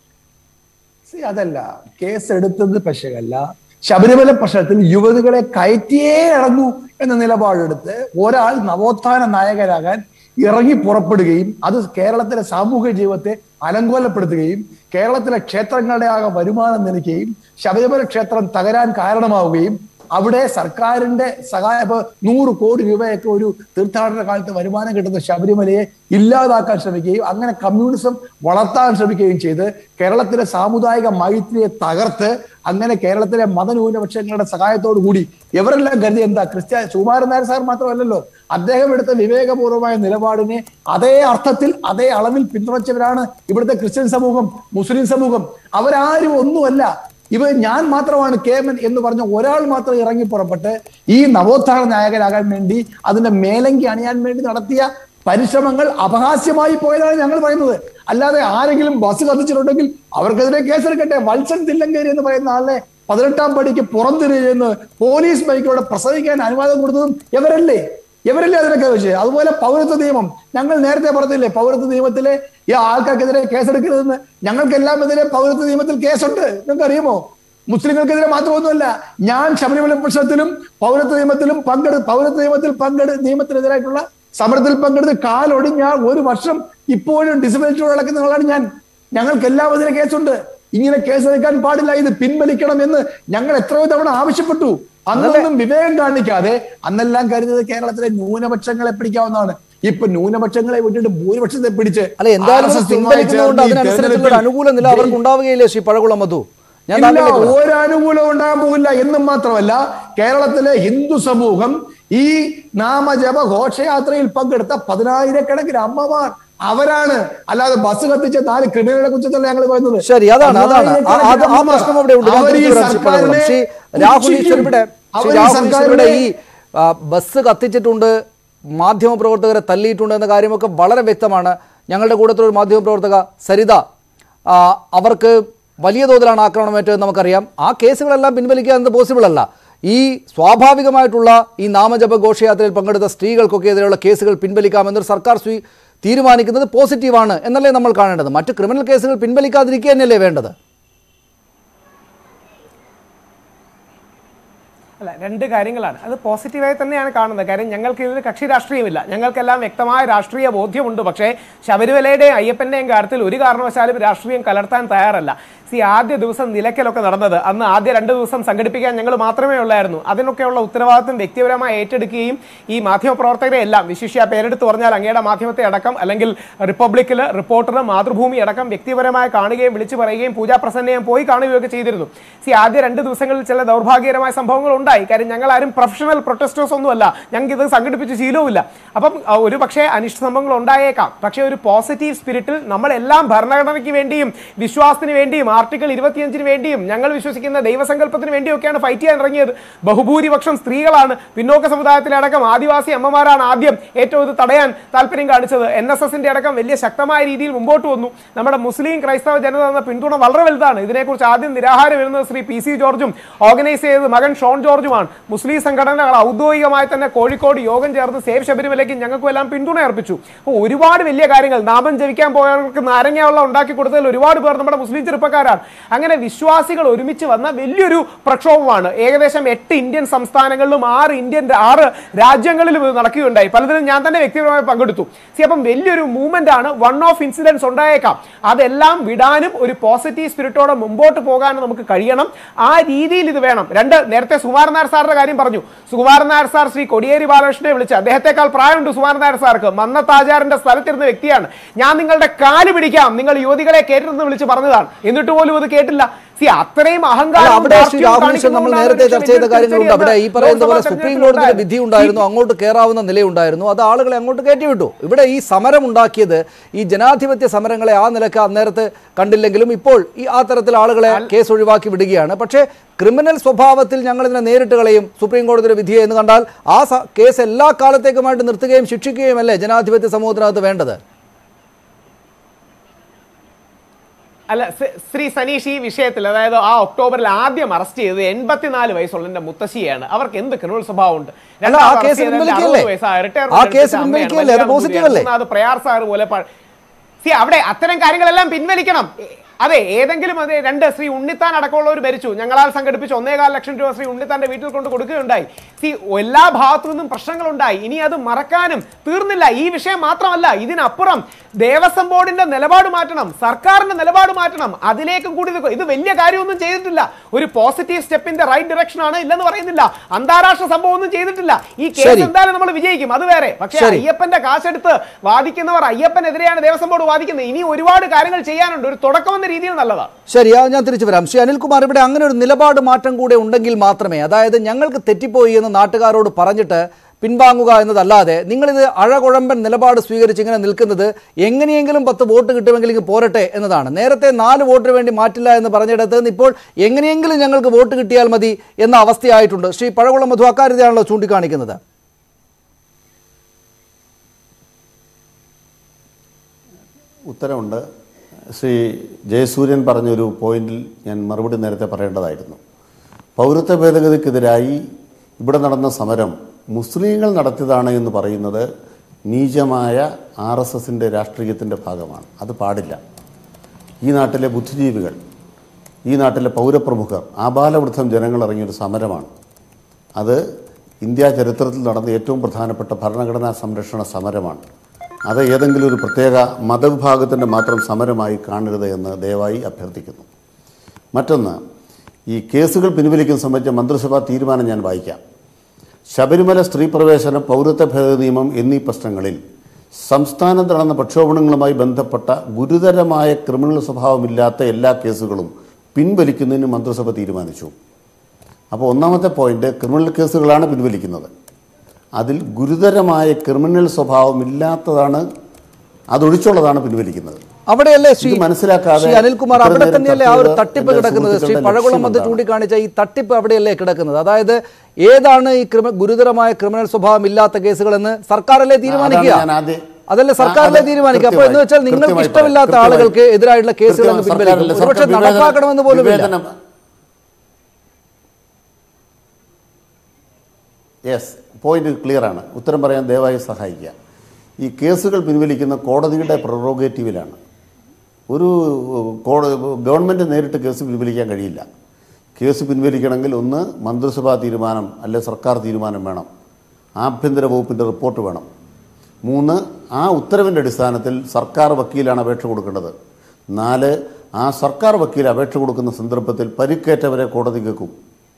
See, അതല്ല കേസ് എടുത്തത് പക്ഷകല്ല ശബരിമല പ്രശ്നത്തിൽ യുവതികളെ കയറ്റിയേ ഇറങ്ങൂ എന്ന നിലപാടെടുത്ത് ഒരാൾ നവോത്ഥാന നായകരാകാൻ ഇറങ്ങി പുറപ്പെടുകയും അത് കേരളത്തിലെ സാമൂഹിക ജീവിതത്തെ അലങ്കോലപ്പെടുത്തുകയും കേരളത്തിലെ ക്ഷേത്രങ്ങളുടെ ആകെ വരുമാനം നിലയ്ക്കുകയും ശബരിമല ക്ഷേത്രം തകരാൻ കാരണമാവുകയും അവിടെ സർക്കാരിന്റെ സഹായ ഇപ്പൊ നൂറ് കോടി രൂപയൊക്കെ ഒരു തീർത്ഥാടന കാലത്ത് വരുമാനം കിട്ടുന്ന ശബരിമലയെ ഇല്ലാതാക്കാൻ ശ്രമിക്കുകയും അങ്ങനെ കമ്മ്യൂണിസം വളർത്താൻ ശ്രമിക്കുകയും ചെയ്ത് കേരളത്തിലെ സാമുദായിക മൈത്രിയെ തകർത്ത് അങ്ങനെ കേരളത്തിലെ മതന്യൂനപക്ഷങ്ങളുടെ സഹായത്തോടു കൂടി ഇവരെല്ലാം കരുതി എന്താ ക്രിസ്ത്യ സുകുമാരൻ നായർ സാർ മാത്രമല്ലല്ലോ അദ്ദേഹം എടുത്ത വിവേകപൂർവമായ നിലപാടിനെ അതേ അർത്ഥത്തിൽ അതേ അളവിൽ പിന്തുണച്ചവരാണ് ഇവിടുത്തെ ക്രിസ്ത്യൻ സമൂഹം മുസ്ലിം സമൂഹം അവരാരും ഒന്നുമല്ല ഇവ ഞാൻ മാത്രമാണ് കേമൻ എന്ന് പറഞ്ഞ ഒരാൾ മാത്രം ഇറങ്ങി പുറപ്പെട്ട് ഈ നവോത്ഥാന നായകനാകാൻ വേണ്ടി അതിന്റെ മേലങ്കി അണിയാൻ വേണ്ടി നടത്തിയ പരിശ്രമങ്ങൾ അപഹാസ്യമായി പോയതാണ് ഞങ്ങൾ പറയുന്നത് അല്ലാതെ ആരെങ്കിലും ബസ് കത്തിച്ചിട്ടുണ്ടെങ്കിൽ അവർക്കെതിരെ കേസെടുക്കട്ടെ വത്സൻ തില്ലങ്കേരി എന്ന് പറയുന്ന ആളെ പതിനെട്ടാം പടിക്ക് പുറംതിരിയെന്ന് പോലീസ് ബൈക്കിലൂടെ പ്രസവിക്കാൻ അനുവാദം കൊടുത്തതും ഇവരല്ലേ ഇവരല്ലേ അതിനൊക്കെ വെച്ച് അതുപോലെ പൗരത്വ നിയമം ഞങ്ങൾ നേരത്തെ പറഞ്ഞില്ലേ പൗരത്വ നിയമത്തിലെ ഈ ആൾക്കാർക്കെതിരെ കേസെടുക്കരുതെന്ന് ഞങ്ങൾക്കെല്ലാം എതിരെ പൗരത്വ നിയമത്തിൽ കേസുണ്ട് നിങ്ങൾക്ക് അറിയുമോ മുസ്ലിങ്ങൾക്കെതിരെ മാത്രമൊന്നുമല്ല ഞാൻ ശബരിമല പ്രശ്നത്തിലും പൗരത്വ നിയമത്തിലും പങ്കെടു പൗരത്വ നിയമത്തിൽ പങ്കെടു നിയമത്തിനെതിരായിട്ടുള്ള സമരത്തിൽ പങ്കെടുത്ത് കാലൊടിഞ്ഞ ഒരു വർഷം ഇപ്പോഴും ഡിസബിലിറ്റിയോട് നടക്കുന്ന ആളാണ് ഞാൻ ഞങ്ങൾക്ക് എല്ലാവരും കേസുണ്ട് ഇങ്ങനെ കേസെടുക്കാൻ പാടില്ല ഇത് പിൻവലിക്കണം എന്ന് ഞങ്ങൾ എത്രയോ തവണ ആവശ്യപ്പെട്ടു അന്നൊന്നും വിവേകം കാണിക്കാതെ അന്നെല്ലാം കരുതുന്നത് കേരളത്തിലെ ന്യൂനപക്ഷങ്ങളെ പിടിക്കാവുന്നതാണ് ഇപ്പൊ ന്യൂനപക്ഷങ്ങളെ വിട്ടിട്ട് ഭൂരിപക്ഷത്തെ പിടിച്ച് അല്ല എന്തായാലും RSS പിൻവലിക്കുന്നതുകൊണ്ട് യുമായി ചേർന്ന് ഈ അതിനനുസരിച്ചുള്ള ഒരു തെരഞ്ഞെടുപ്പിൽ അനുകൂല നില അവർക്ക് ഉണ്ടാവുകയില്ലേ ശ്രീ പഴകുളം മധു ഞാൻ ഇല്ല താങ്കളിലേക്ക് വരാം. ഒരു അനുകൂലം ഉണ്ടാകാൻ പോകില്ല എന്നും മാത്രമല്ല കേരളത്തിലെ ഹിന്ദു സമൂഹം ഈ നാമജപ ഘോഷയാത്രയിൽ പങ്കെടുത്ത പതിനായിരക്കണക്കിന് അമ്മമാർ അവരാണ് അല്ലാതെ ബസ് കത്തിച്ച നാല് ക്രിമിനലുകളെ കുറിച്ചല്ല ഞങ്ങൾ പറയുന്നത് ശരി അതാണ് അതാണ് ആ- അത് ആ പതിനായിരക്കണക്കിന് പ്രശ്നം അവിടെ ഉണ്ട് ഞാൻ അവർ ഈ തിരിച്ചു വരാം ശ്രീ പഴകുളം. സർക്കാരിനെ ശ്രീ രാഹുൽ പുച്ഛിക്കും. ഈശ്വർ ഇവിടെ ശ്രീ അവർ ഈ രാഹുൽ ഈശ്വർ ഇവിടെ സർക്കാരിനെ ഈ ആ, ബസ് കത്തിച്ചിട്ടുണ്ട് മാധ്യമപ്രവർത്തകരെ തല്ലിയിട്ടുണ്ട് എന്ന കാര്യമൊക്കെ വളരെ വ്യക്തമാണ് ഞങ്ങളുടെ കൂട്ടത്തിലൊരു മാധ്യമപ്രവർത്തക സരിത ആ, അവർക്ക് വലിയ തോതിലാണ് ആക്രമണമേറ്റതെന്ന് നമുക്കറിയാം ആ കേസുകളെല്ലാം പിൻവലിക്കുക എന്നത് പോസിബിൾ അല്ല ഈ സ്വാഭാവികമായിട്ടുള്ള ഈ നാമജപ ഘോഷയാത്രയിൽ പങ്കെടുത്ത സ്ത്രീകൾക്കൊക്കെ എതിരെയുള്ള കേസുകൾ പിൻവലിക്കാമെന്നൊരു സർക്കാർ സ്വീ തീരുമാനിക്കുന്നത് പോസിറ്റീവാണ് എന്നല്ലേ നമ്മൾ കാണേണ്ടത് മറ്റ് ക്രിമിനൽ കേസുകൾ പിൻവലിക്കാതിരിക്കുക തന്നെയല്ലേ വേണ്ടത് അല്ല രണ്ട് കാര്യങ്ങളാണ് അത് പോസിറ്റീവായി തന്നെയാണ് കാണുന്നത് കാര്യം ഞങ്ങൾക്ക് ഇതിൽ കക്ഷി രാഷ്ട്രീയമില്ല ഞങ്ങൾക്കെല്ലാം വ്യക്തമായ രാഷ്ട്രീയ ബോധ്യമുണ്ട് പക്ഷേ ശബരിമലയുടെയും അയ്യപ്പന്റെയും കാര്യത്തിൽ ഒരു കാരണവശാലും രാഷ്ട്രീയം കലർത്താൻ തയ്യാറല്ല സി ആദ്യ ദിവസം നിലയ്ക്കലൊക്കെ നടന്നത് അന്ന് ആദ്യ രണ്ട് ദിവസം സംഘടിപ്പിക്കാൻ ഞങ്ങൾ മാത്രമേ ഉള്ളായിരുന്നു അതിനൊക്കെയുള്ള ഉത്തരവാദിത്വം വ്യക്തിപരമായി ഏറ്റെടുക്കുകയും ഈ മാധ്യമപ്രവർത്തകരെ എല്ലാം വിശിഷ്യ പേരെടുത്ത് പറഞ്ഞാൽ അങ്ങയുടെ മാധ്യമത്തെ അടക്കം അല്ലെങ്കിൽ റിപ്പബ്ലിക്കിൽ റിപ്പോർട്ടർ മാതൃഭൂമി അടക്കം വ്യക്തിപരമായി കാണുകയും വിളിച്ചു പറയുകയും പൂജാ പ്രസന്നയും പോയി കാണുകയൊക്കെ ചെയ്തിരുന്നു സി ആദ്യ രണ്ട് ദിവസങ്ങളിൽ ചില ദൗർഭാഗ്യകരമായ സംഭവങ്ങൾ ഉണ്ടായി കാര്യം ഞങ്ങൾ ആരും പ്രൊഫഷണൽ പ്രൊട്ടസ്റ്റേഴ്സ് ഒന്നുമല്ല ഞങ്ങൾക്ക് ഇത് സംഘടിപ്പിച്ച് ശീലവുമില്ല അപ്പം അഹ്, ഒരു പക്ഷേ അനിഷ്ട സംഭവങ്ങൾ ഉണ്ടായേക്കാം പക്ഷേ ഒരു പോസിറ്റീവ് സ്പിരിറ്റിൽ നമ്മളെല്ലാം ഭരണഘടനയ്ക്ക് വേണ്ടിയും വിശ്വാസത്തിന് വേണ്ടിയും ആർട്ടിക്കിൾ ഇരുപത്തിയഞ്ചിന് വേണ്ടിയും ഞങ്ങൾ വിശ്വസിക്കുന്ന ദൈവസങ്കല്പത്തിന് വേണ്ടിയൊക്കെയാണ് ഫൈറ്റ് ചെയ്യാൻ ഇറങ്ങിയത് ബഹുഭൂരിപക്ഷം സ്ത്രീകളാണ് പിന്നോക്ക സമുദായത്തിലെ അടക്കം ആദിവാസി അമ്മമാരാണ് ആദ്യം ഏറ്റവും ഇത് തടയാൻ താല്പര്യം കാണിച്ചത് എൻ എസ് എസിന്റെ അടക്കം വലിയ ശക്തമായ രീതിയിൽ മുമ്പോട്ട് വന്നു നമ്മുടെ മുസ്ലിം ക്രൈസ്തവ ജനത എന്ന പിന്തുണ വളരെ വലുതാണ് ഇതിനെക്കുറിച്ച് ആദ്യം നിരാഹാരം വരുന്നത് ശ്രീ പി സി ജോർജും ഓർഗനൈസ് ചെയ്തത് മകൻ ഷോൺ ജോർജുമാണ് മുസ്ലിം സംഘടനകൾ ഔദ്യോഗികമായി തന്നെ കോഴിക്കോട് യോഗം ചേർന്ന് സേവ് ശബരിമലയ്ക്ക് ഞങ്ങൾക്കും എല്ലാം പിന്തുണ അർപ്പിച്ചു അപ്പോൾ ഒരുപാട് വലിയ കാര്യങ്ങൾ നാമം ജപിക്കാൻ പോയവർക്ക് നാരങ്ങ വെള്ളം ഉണ്ടാക്കി കൊടുത്തതിൽ ഒരുപാട് പേർ നമ്മുടെ മുസ്ലിം ചെറുപ്പക്കാരാണ് അങ്ങനെ വിശ്വാസികൾ ഒരുമിച്ച് വന്ന വലിയൊരു പ്രക്ഷോഭമാണ് ഏകദേശം എട്ട് ഇന്ത്യൻ സംസ്ഥാനങ്ങളിലും ആറ് ഇന്ത്യൻ ആറ് രാജ്യങ്ങളിലും ഇത് നടക്കുകയുണ്ടായി പലതിലും ഞാൻ തന്നെ വ്യക്തിപരമായി പങ്കെടുത്തു സി അപ്പം വലിയൊരു മൂവ്മെന്റ് ആണ് വൺ ഓഫ് ഇൻസിഡൻസ് ഉണ്ടായേക്കാം അതെല്ലാം വിടാനും ഒരു പോസിറ്റീവ് സ്പിരിറ്റോടെ മുമ്പോട്ട് പോകാനും നമുക്ക് കഴിയണം ആ രീതിയിൽ ഇത് വേണം രണ്ട് നേരത്തെ സുകുമാരൻ നായർ സാറിന്റെ കാര്യം പറഞ്ഞു സുകുമാരൻ നായർ സാർ ശ്രീ കൊടിയേരി ബാലകൃഷ്ണനെ വിളിച്ച് അദ്ദേഹത്തെക്കാൾ പ്രായമുണ്ട് സുകുമാരൻ നായർ സാർക്ക് മന്നത്താചാരന്റെ സ്ഥലത്തിരുന്ന വ്യക്തിയാണ് ഞാൻ നിങ്ങളുടെ കാല് പിടിക്കാം നിങ്ങൾ യുവതികളെ കേട്ടിരുന്ന് വിളിച്ച് പറഞ്ഞതാണ് എന്നിട്ട് പോലും അത് കേട്ടില്ല സി അത്രയും അല്ല അഹങ്കാരം അവിടെ ശ്രീ രാഹുൽ ഈശ്വർ നമ്മൾ നേരത്തെ ചർച്ച ചെയ്ത കാര്യങ്ങളുണ്ട് അവിടെ ഈ പറയുന്ന പോലെ സുപ്രീം കോടതിയുടെ വിധി ഉണ്ടായിരുന്നു അങ്ങോട്ട് കയറാവുന്ന നിലയുണ്ടായിരുന്നു അത് ആളുകളെ അങ്ങോട്ട് കയറ്റിവിട്ടു ഇവിടെ ഈ സമരം ഉണ്ടാക്കിയത് ഈ ജനാധിപത്യ സമരങ്ങളെ ആ നിലക്ക് അന്നേരത്ത് കണ്ടില്ലെങ്കിലും ഇപ്പോൾ ഈ ആ തരത്തിൽ ആളുകളെ കേസ് ഒഴിവാക്കി വിടുകയാണ് പക്ഷേ ക്രിമിനൽ സ്വഭാവത്തിൽ ഞങ്ങൾ ഇതിനെ നേരിട്ട് കളയും സുപ്രീം കോടതിയുടെ വിധിയെ എന്ന് കണ്ടാൽ ആ സ- കേസ് എല്ലാ കാലത്തേക്കുമായിട്ട് നിർത്തുകയും ശിക്ഷിക്കുകയും അല്ലേ ജനാധിപത്യ സമൂഹത്തിനകത്ത് വേണ്ടത് അല്ല ശ്രീ- ശ്രീ സനീഷ് ഈ വിഷയത്തിൽ അതായത് ആ ഒക്ടോബറിൽ ആദ്യം അറസ്റ്റ് ചെയ്തത് എൺപത്തിനാല് വയസ്സുള്ള എന്റെ മുത്തശ്ശിയാണ് അവർക്ക് എന്ത് ക്രിമിനൽ സ്വഭാവം അല്ല, ആ കേസ് പിൻവലിക്കുകയല്ലേ? ആ കേസ് പിൻവലിക്കുകയല്ലേ? അത് positive അല്ലേ? അത് പ്രയാർ സാർ പോലെ സി അവിടെ അത്തരം കാര്യങ്ങളെല്ലാം പിൻവലിക്കണം എ- അതെ ഏതെങ്കിലും അതെ രണ്ട് ശ്രീ ഉണ്ണിത്താൻ അടക്കമുള്ളവർ ഭരിച്ചു ഞങ്ങളാൽ സംഘടിപ്പിച്ച് ഒന്നേകാൽ ലക്ഷം രൂപ ശ്രീ ഉണ്ണിത്താന്റെ വീട്ടിൽ കൊണ്ട് കൊടുക്കുകയുണ്ടായി സി എല്ലാ ഭാഗത്തു നിന്നും പ്രശ്നങ്ങളുണ്ടായി ഇനി അത് മറക്കാനും തീർന്നില്ല ഈ വിഷയം മാത്രമല്ല ഇതിനപ്പുറം ദേവസ്വം ബോർഡിന്റെ നിലപാട് മാറ്റണം സർക്കാരിന്റെ നിലപാട് മാറ്റണം അതിലേക്കും കൂടി ഇത് ഇത് വലിയ കാര്യമൊന്നും ചെയ്തിട്ടില്ല ഒരു പോസിറ്റീവ് സ്റ്റെപ്പിന്റെ റൈറ്റ് ഡയറക്ഷൻ ആണ് ഇല്ലെന്ന് പറയുന്നില്ല അന്താരാഷ്ട്ര സംഭവം ഒന്നും ചെയ്തിട്ടില്ല ഈ കേസ് ശരി. എന്തായാലും നമ്മൾ വിജയിക്കും അത് വേറെ പക്ഷേ ശരി. അയ്യപ്പന്റെ കാശെടുത്ത് വാദിക്കുന്നവർ അയ്യപ്പനെതിരെയാണ് ദേവസ്വം ബോർഡ് വാദിക്കുന്നത് ഇനി ഒരുപാട് കാര്യങ്ങൾ ചെയ്യാനുണ്ട് ഒരു തുടക്കം എന്ന രീതിയിൽ നല്ലതാണ് ശരി ആ ഞാൻ തിരിച്ചു വരാം ശ്രീ അനിൽകുമാർ ഇവിടെ അങ്ങനെ ഒരു നിലപാട് മാറ്റം കൂടെ ഉണ്ടെങ്കിൽ മാത്രമേ അതായത് ഞങ്ങൾക്ക് തെറ്റിപ്പോയി എന്ന് നാട്ടുകാരോട് പറഞ്ഞിട്ട് പിൻവാങ്ങുക എന്നതല്ലാതെ നിങ്ങളിത് അഴകുഴമ്പൻ നിലപാട് സ്വീകരിച്ച് ഇങ്ങനെ നിൽക്കുന്നത് എങ്ങനെയെങ്കിലും പത്ത് വോട്ട് കിട്ടുമെങ്കിൽ ഇങ്ങ് പോരട്ടെ എന്നതാണ് നേരത്തെ നാല് വോട്ടിന് വേണ്ടി മാറ്റില്ല എന്ന് പറഞ്ഞിടത്ത് നിന്ന് ഇപ്പോൾ എങ്ങനെയെങ്കിലും ഞങ്ങൾക്ക് വോട്ട് കിട്ടിയാൽ മതി എന്ന അവസ്ഥയായിട്ടുണ്ട് ശ്രീ പഴകുളം മധു അക്കാര്യത്തെയാണല്ലോ ചൂണ്ടിക്കാണിക്കുന്നത് ഉത്തരവുണ്ട് ശ്രീ ജയസൂര്യൻ പറഞ്ഞൊരു പോയിന്റിൽ ഞാൻ മറുപടി നേരത്തെ പറയേണ്ടതായിരുന്നു പൗരത്വ ഭേദഗതിക്കെതിരായി ഇവിടെ നടന്ന സമരം മുസ്ലിങ്ങൾ നടത്തിയതാണ് എന്ന് പറയുന്നത് നീചമായ ആർ എസ് എസിൻ്റെ രാഷ്ട്രീയത്തിൻ്റെ ഭാഗമാണ് അത് പാടില്ല ഈ നാട്ടിലെ ബുദ്ധിജീവികൾ ഈ നാട്ടിലെ പൗരപ്രമുഖർ ആബാലവൃദ്ധം ജനങ്ങൾ ഇറങ്ങിയൊരു സമരമാണ് അത് ഇന്ത്യ ചരിത്രത്തിൽ നടന്ന ഏറ്റവും പ്രധാനപ്പെട്ട ഭരണഘടനാ സംരക്ഷണ സമരമാണ് അത് ഏതെങ്കിലും ഒരു പ്രത്യേക മതവിഭാഗത്തിൻ്റെ മാത്രം സമരമായി കാണരുത് എന്ന് ദയവായി അഭ്യർത്ഥിക്കുന്നു മറ്റൊന്ന് ഈ കേസുകൾ പിൻവലിക്കുന്ന സംബന്ധിച്ച മന്ത്രിസഭാ തീരുമാനം ഞാൻ വായിക്കാം ശബരിമല സ്ത്രീ പ്രവേശനം പൗരത്വ ഭേദഗതി നിയമം എന്നീ പ്രശ്നങ്ങളിൽ സംസ്ഥാനത്ത് നടന്ന പ്രക്ഷോഭങ്ങളുമായി ബന്ധപ്പെട്ട ഗുരുതരമായ ക്രിമിനൽ സ്വഭാവമില്ലാത്ത എല്ലാ കേസുകളും പിൻവലിക്കുന്നതിന് മന്ത്രിസഭ തീരുമാനിച്ചു അപ്പോൾ ഒന്നാമത്തെ പോയിന്റ് ക്രിമിനൽ കേസുകളാണ് പിൻവലിക്കുന്നത് അതിൽ ഗുരുതരമായ ക്രിമിനൽ സ്വഭാവമില്ലാത്തതാണ് അതൊഴിച്ചുള്ളതാണ് പിൻവലിക്കുന്നത് അവിടെയല്ലേ ശ്രീ ഇത് മനസ്സിലാക്കാതെ ശ്രീ അനിൽകുമാർ ഇത്രയും അവിടെ നേരം തന്നെയല്ലേ ആ ചർച്ച ഒരു ചെയ്ത തട്ടിപ്പ് എൻ്റെ കിടക്കുന്നത് ശ്രീ സുഹൃത്തുക്കളുടെ പഴകുളം മധ്യ ലക്ഷ്യം ചൂണ്ടിക്കാണിച്ച ഈ തട്ടിപ്പ് അവിടെയല്ലേ കിടക്കുന്നത് അതായത് ഏതാണ് ഈ ക്രിമ ഗുരുതരമായ ക്രിമിനൽ സ്വഭാവം ഇല്ലാത്ത കേസുകളെന്ന് സർക്കാരല്ലേ തീരുമാനിക്കുക ഞാൻ ആദ്യം- അതല്ലേ സർക്കാരല്ലേ ആ, അത് തീരുമാനിക്കുക അപ്പോൾ എന്ന് വെച്ചാൽ കൃത്യമായി, നിങ്ങൾക്ക് കൃത്യമായി ഇഷ്ടമില്ലാത്ത പറയാം. ആളുകൾക്ക് എതിരായിട്ടുള്ള കേസുകൾ അങ്ങ് കൃത്യമായി പിൻവലിക്കും സർക്കാരല്ലേ, ഒരുപക്ഷെ സർക്കാർ നടപ്പാക്കണമെന്ന് പോലും ഇല്ല വിവേചനം- യെസ് പോയിന്റ് ക്ലിയർ ആണ് ഉത്തരം പറയാൻ ദയവായി സഹായിക്കുക ഈ കേസുകൾ പിൻവലിക്കുന്ന കോടതിയുടെ പ്രൊറോഗേറ്റീവിലാണ് ഒരു കോട ഗവൺമെൻറ് നേരിട്ട് കേസ് പിൻവലിക്കാൻ കഴിയില്ല കേസ് പിൻവലിക്കണമെങ്കിൽ ഒന്ന് മന്ത്രിസഭാ തീരുമാനം അല്ലെ സർക്കാർ തീരുമാനം വേണം ആഭ്യന്തര വകുപ്പിൻ്റെ റിപ്പോർട്ട് വേണം മൂന്ന് ആ ഉത്തരവിൻ്റെ അടിസ്ഥാനത്തിൽ സർക്കാർ വക്കീലാണ് അപേക്ഷ കൊടുക്കേണ്ടത് നാല് ആ സർക്കാർ വക്കീൽ അപേക്ഷ കൊടുക്കുന്ന സന്ദർഭത്തിൽ പരിക്കേറ്റവരെ കോടതി കേൾക്കും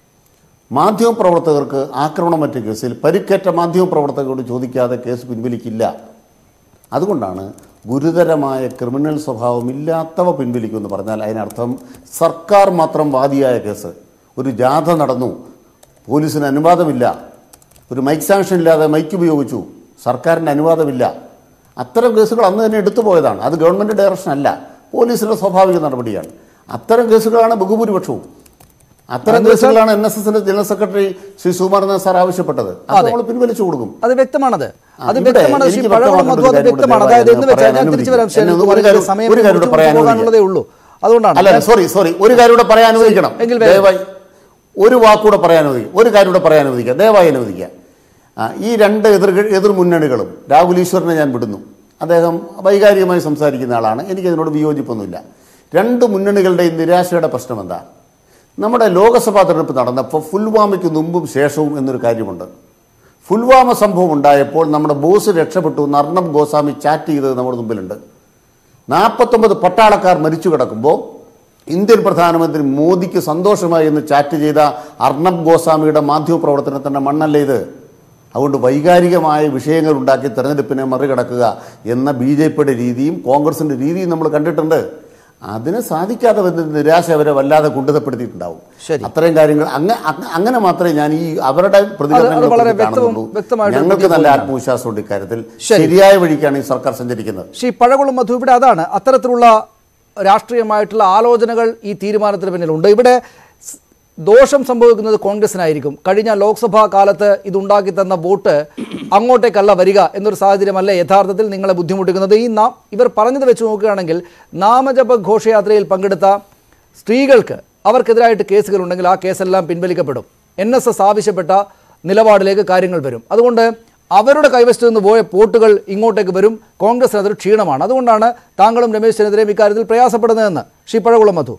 മാധ്യമപ്രവർത്തകർക്ക് ആക്രമണമറ്റ കേസിൽ പരിക്കേറ്റ മാധ്യമപ്രവർത്തകരോട് ചോദിക്കാതെ കേസ് പിൻവലിക്കില്ല അതുകൊണ്ടാണ് ഗുരുതരമായ ക്രിമിനൽ സ്വഭാവമില്ലാത്തവ പിൻവലിക്കുമെന്ന് പറഞ്ഞാൽ അതിനർത്ഥം സർക്കാർ മാത്രം വാദിയായ കേസ് ഒരു ജാഥ നടന്നു പോലീസിന് അനുവാദമില്ല ഒരു മൈക്ക് സാങ്ഷൻ ഇല്ലാതെ മൈക്ക് ഉപയോഗിച്ചു സർക്കാരിൻ്റെ അനുവാദമില്ല അത്തരം കേസുകൾ അന്ന് തന്നെ എടുത്തു പോയതാണ് അത് ഗവൺമെൻറ് ഡയറക്ഷൻ അല്ല പോലീസിൻ്റെ സ്വാഭാവിക നടപടിയാണ് അത്തരം കേസുകളാണ് ബഹുഭൂരിപക്ഷവും അത്തരം കേസുകളാണ് എൻ എസ് എസിന്റെ ജനറൽ സെക്രട്ടറി ശ്രീ സുകുമാരനാഥ് സാർ ആവശ്യപ്പെട്ടത് അത് അതെ. നമ്മൾ പിൻവലിച്ചു കൊടുക്കും അത് വ്യക്തമാണത് ആ, അത് ഇവിടെ വ്യക്തമാണ് ശ്രീ എനിക്ക് പഴകുളം വ്യക്തമാക്കേണ്ട മധു അത് ഒരു കാര്യം വ്യക്തമാണ് കൂടി അതായത് എന്ന് വെച്ചാൽ പറയാൻ ഞാൻ തിരിച്ചു വരാം അനുവദിക്കുക. ശരി, എന്നെ ഒരു കുമാരൻ, കാര്യം- സമയം ഒരു കാര്യം കൂടെ കുറച്ച് പറയാൻ പോകാനുള്ളതേ ഉള്ളൂ അതുകൊണ്ടാണ് അല്ല സോറി സോറി ഒരു കാര്യം കൂടെ പറയാൻ അനുവദിക്കണം എങ്കിൽ വേഗം. ദയവായി ഒരു വാക്കൂടെ പറയാൻ അനുവദിക്കും ഒരു കാര്യം കൂടെ പറയാൻ അനുവദിക്കുക ദയവായി അനുവദിക്കുക ആ, ഈ രണ്ട് എതിർ എതിർ മുന്നണികളും രാഹുൽ ഈശ്വറിനെ ഞാൻ വിടുന്നു അദ്ദേഹം വൈകാരികമായി സംസാരിക്കുന്ന ആളാണ് എനിക്കതിനോട് വിയോജിപ്പൊന്നുമില്ല രണ്ട് മുന്നണികളുടെയും നിരാശയുടെ പ്രശ്നം എന്താ നമ്മുടെ ലോക്സഭാ തെരഞ്ഞെടുപ്പ് നടന്നപ്പോൾ ഫുൽവാമയ്ക്ക് മുമ്പും ശേഷവും എന്നൊരു കാര്യമുണ്ട് ഫുൽവാമ സംഭവം ഉണ്ടായപ്പോൾ നമ്മുടെ ബോസ് രക്ഷപ്പെട്ടു എന്ന് അർണബ് ഗോസ്വാമി ചാറ്റ് ചെയ്തത് നമ്മുടെ മുമ്പിലുണ്ട് നാൽപ്പത്തൊമ്പത് പട്ടാളക്കാർ മരിച്ചു കിടക്കുമ്പോൾ ഇന്ത്യൻ പ്രധാനമന്ത്രി മോദിക്ക് സന്തോഷമായി എന്ന് ചാറ്റ് ചെയ്ത അർണബ് ഗോസ്വാമിയുടെ മാധ്യമപ്രവർത്തനത്തിൻ്റെ മണ്ണല്ലേ ഇത് അതുകൊണ്ട് വൈകാരികമായ വിഷയങ്ങൾ ഉണ്ടാക്കി തെരഞ്ഞെടുപ്പിനെ മറികടക്കുക എന്ന ബി ജെ പിയുടെ രീതിയും കോൺഗ്രസിൻ്റെ രീതിയും നമ്മൾ കണ്ടിട്ടുണ്ട് അതിന് സാധിക്കാതെ വരുന്ന നിരാശ അവരെ വല്ലാതെ കുണ്ഠിതപ്പെടുത്തിയിട്ടുണ്ടാവും ശരി. അത്രയും കാര്യങ്ങൾ അങ്ങ അങ്ങ- അങ്ങനെ മാത്രമേ ഞാൻ ഈ അവരുടെ പ്രതികരണങ്ങളെ വളരെ കുറിച്ച് വ്യക്തവും- കാണുന്നുള്ളൂ വ്യക്തമായിട്ടും ഞങ്ങൾക്ക് നല്ല ബോധ്യപ്പെടുന്നു. ആത്മവിശ്വാസമുണ്ട് ഇക്കാര്യത്തിൽ ശരി. ശരിയായ വഴിക്കാണ് ഈ സർക്കാർ സഞ്ചരിക്കുന്നത് ശ്രീ പഴകുളം മധു ഇവിടെ അതാണ് അത്തരത്തിലുള്ള രാഷ്ട്രീയമായിട്ടുള്ള ആലോചനകൾ ഈ തീരുമാനത്തിന് പിന്നിലുണ്ട് ഇവിടെ സ് ദോഷം സംഭവിക്കുന്നത് കോൺഗ്രസിനായിരിക്കും കഴിഞ്ഞ ലോക്സഭാ കാലത്ത് ഇതുണ്ടാക്കി തന്ന വോട്ട് അങ്ങോട്ടേക്കല്ല വരിക എന്നൊരു സാഹചര്യമല്ല യഥാർത്ഥത്തിൽ നിങ്ങളെ ബുദ്ധിമുട്ടിക്കുന്നത് ഈ നാം ഇവർ പറഞ്ഞത് വെച്ച് നോക്കുകയാണെങ്കിൽ നാമജപ ഘോഷയാത്രയിൽ പങ്കെടുത്ത സ്ത്രീകൾക്ക് അവർക്കെതിരായിട്ട് കേസുകൾ ഉണ്ടെങ്കിൽ ആ കേസെല്ലാം പിൻവലിക്കപ്പെടും എൻ എസ് എസ് ആവശ്യപ്പെട്ട നിലപാടിലേക്ക് കാര്യങ്ങൾ വരും അതുകൊണ്ട് അവരുടെ കൈവശത്ത് നിന്ന് പോയ വോട്ടുകൾ ഇങ്ങോട്ടേക്ക് വരും കോൺഗ്രസിന് അതൊരു ക്ഷീണമാണ് അതുകൊണ്ടാണ് താങ്കളും രമേശ് ചെന്നിത്തലയും ഇക്കാര്യത്തിൽ പ്രയാസപ്പെടുന്നതെന്ന് ശ്രീ പഴകുളം മധു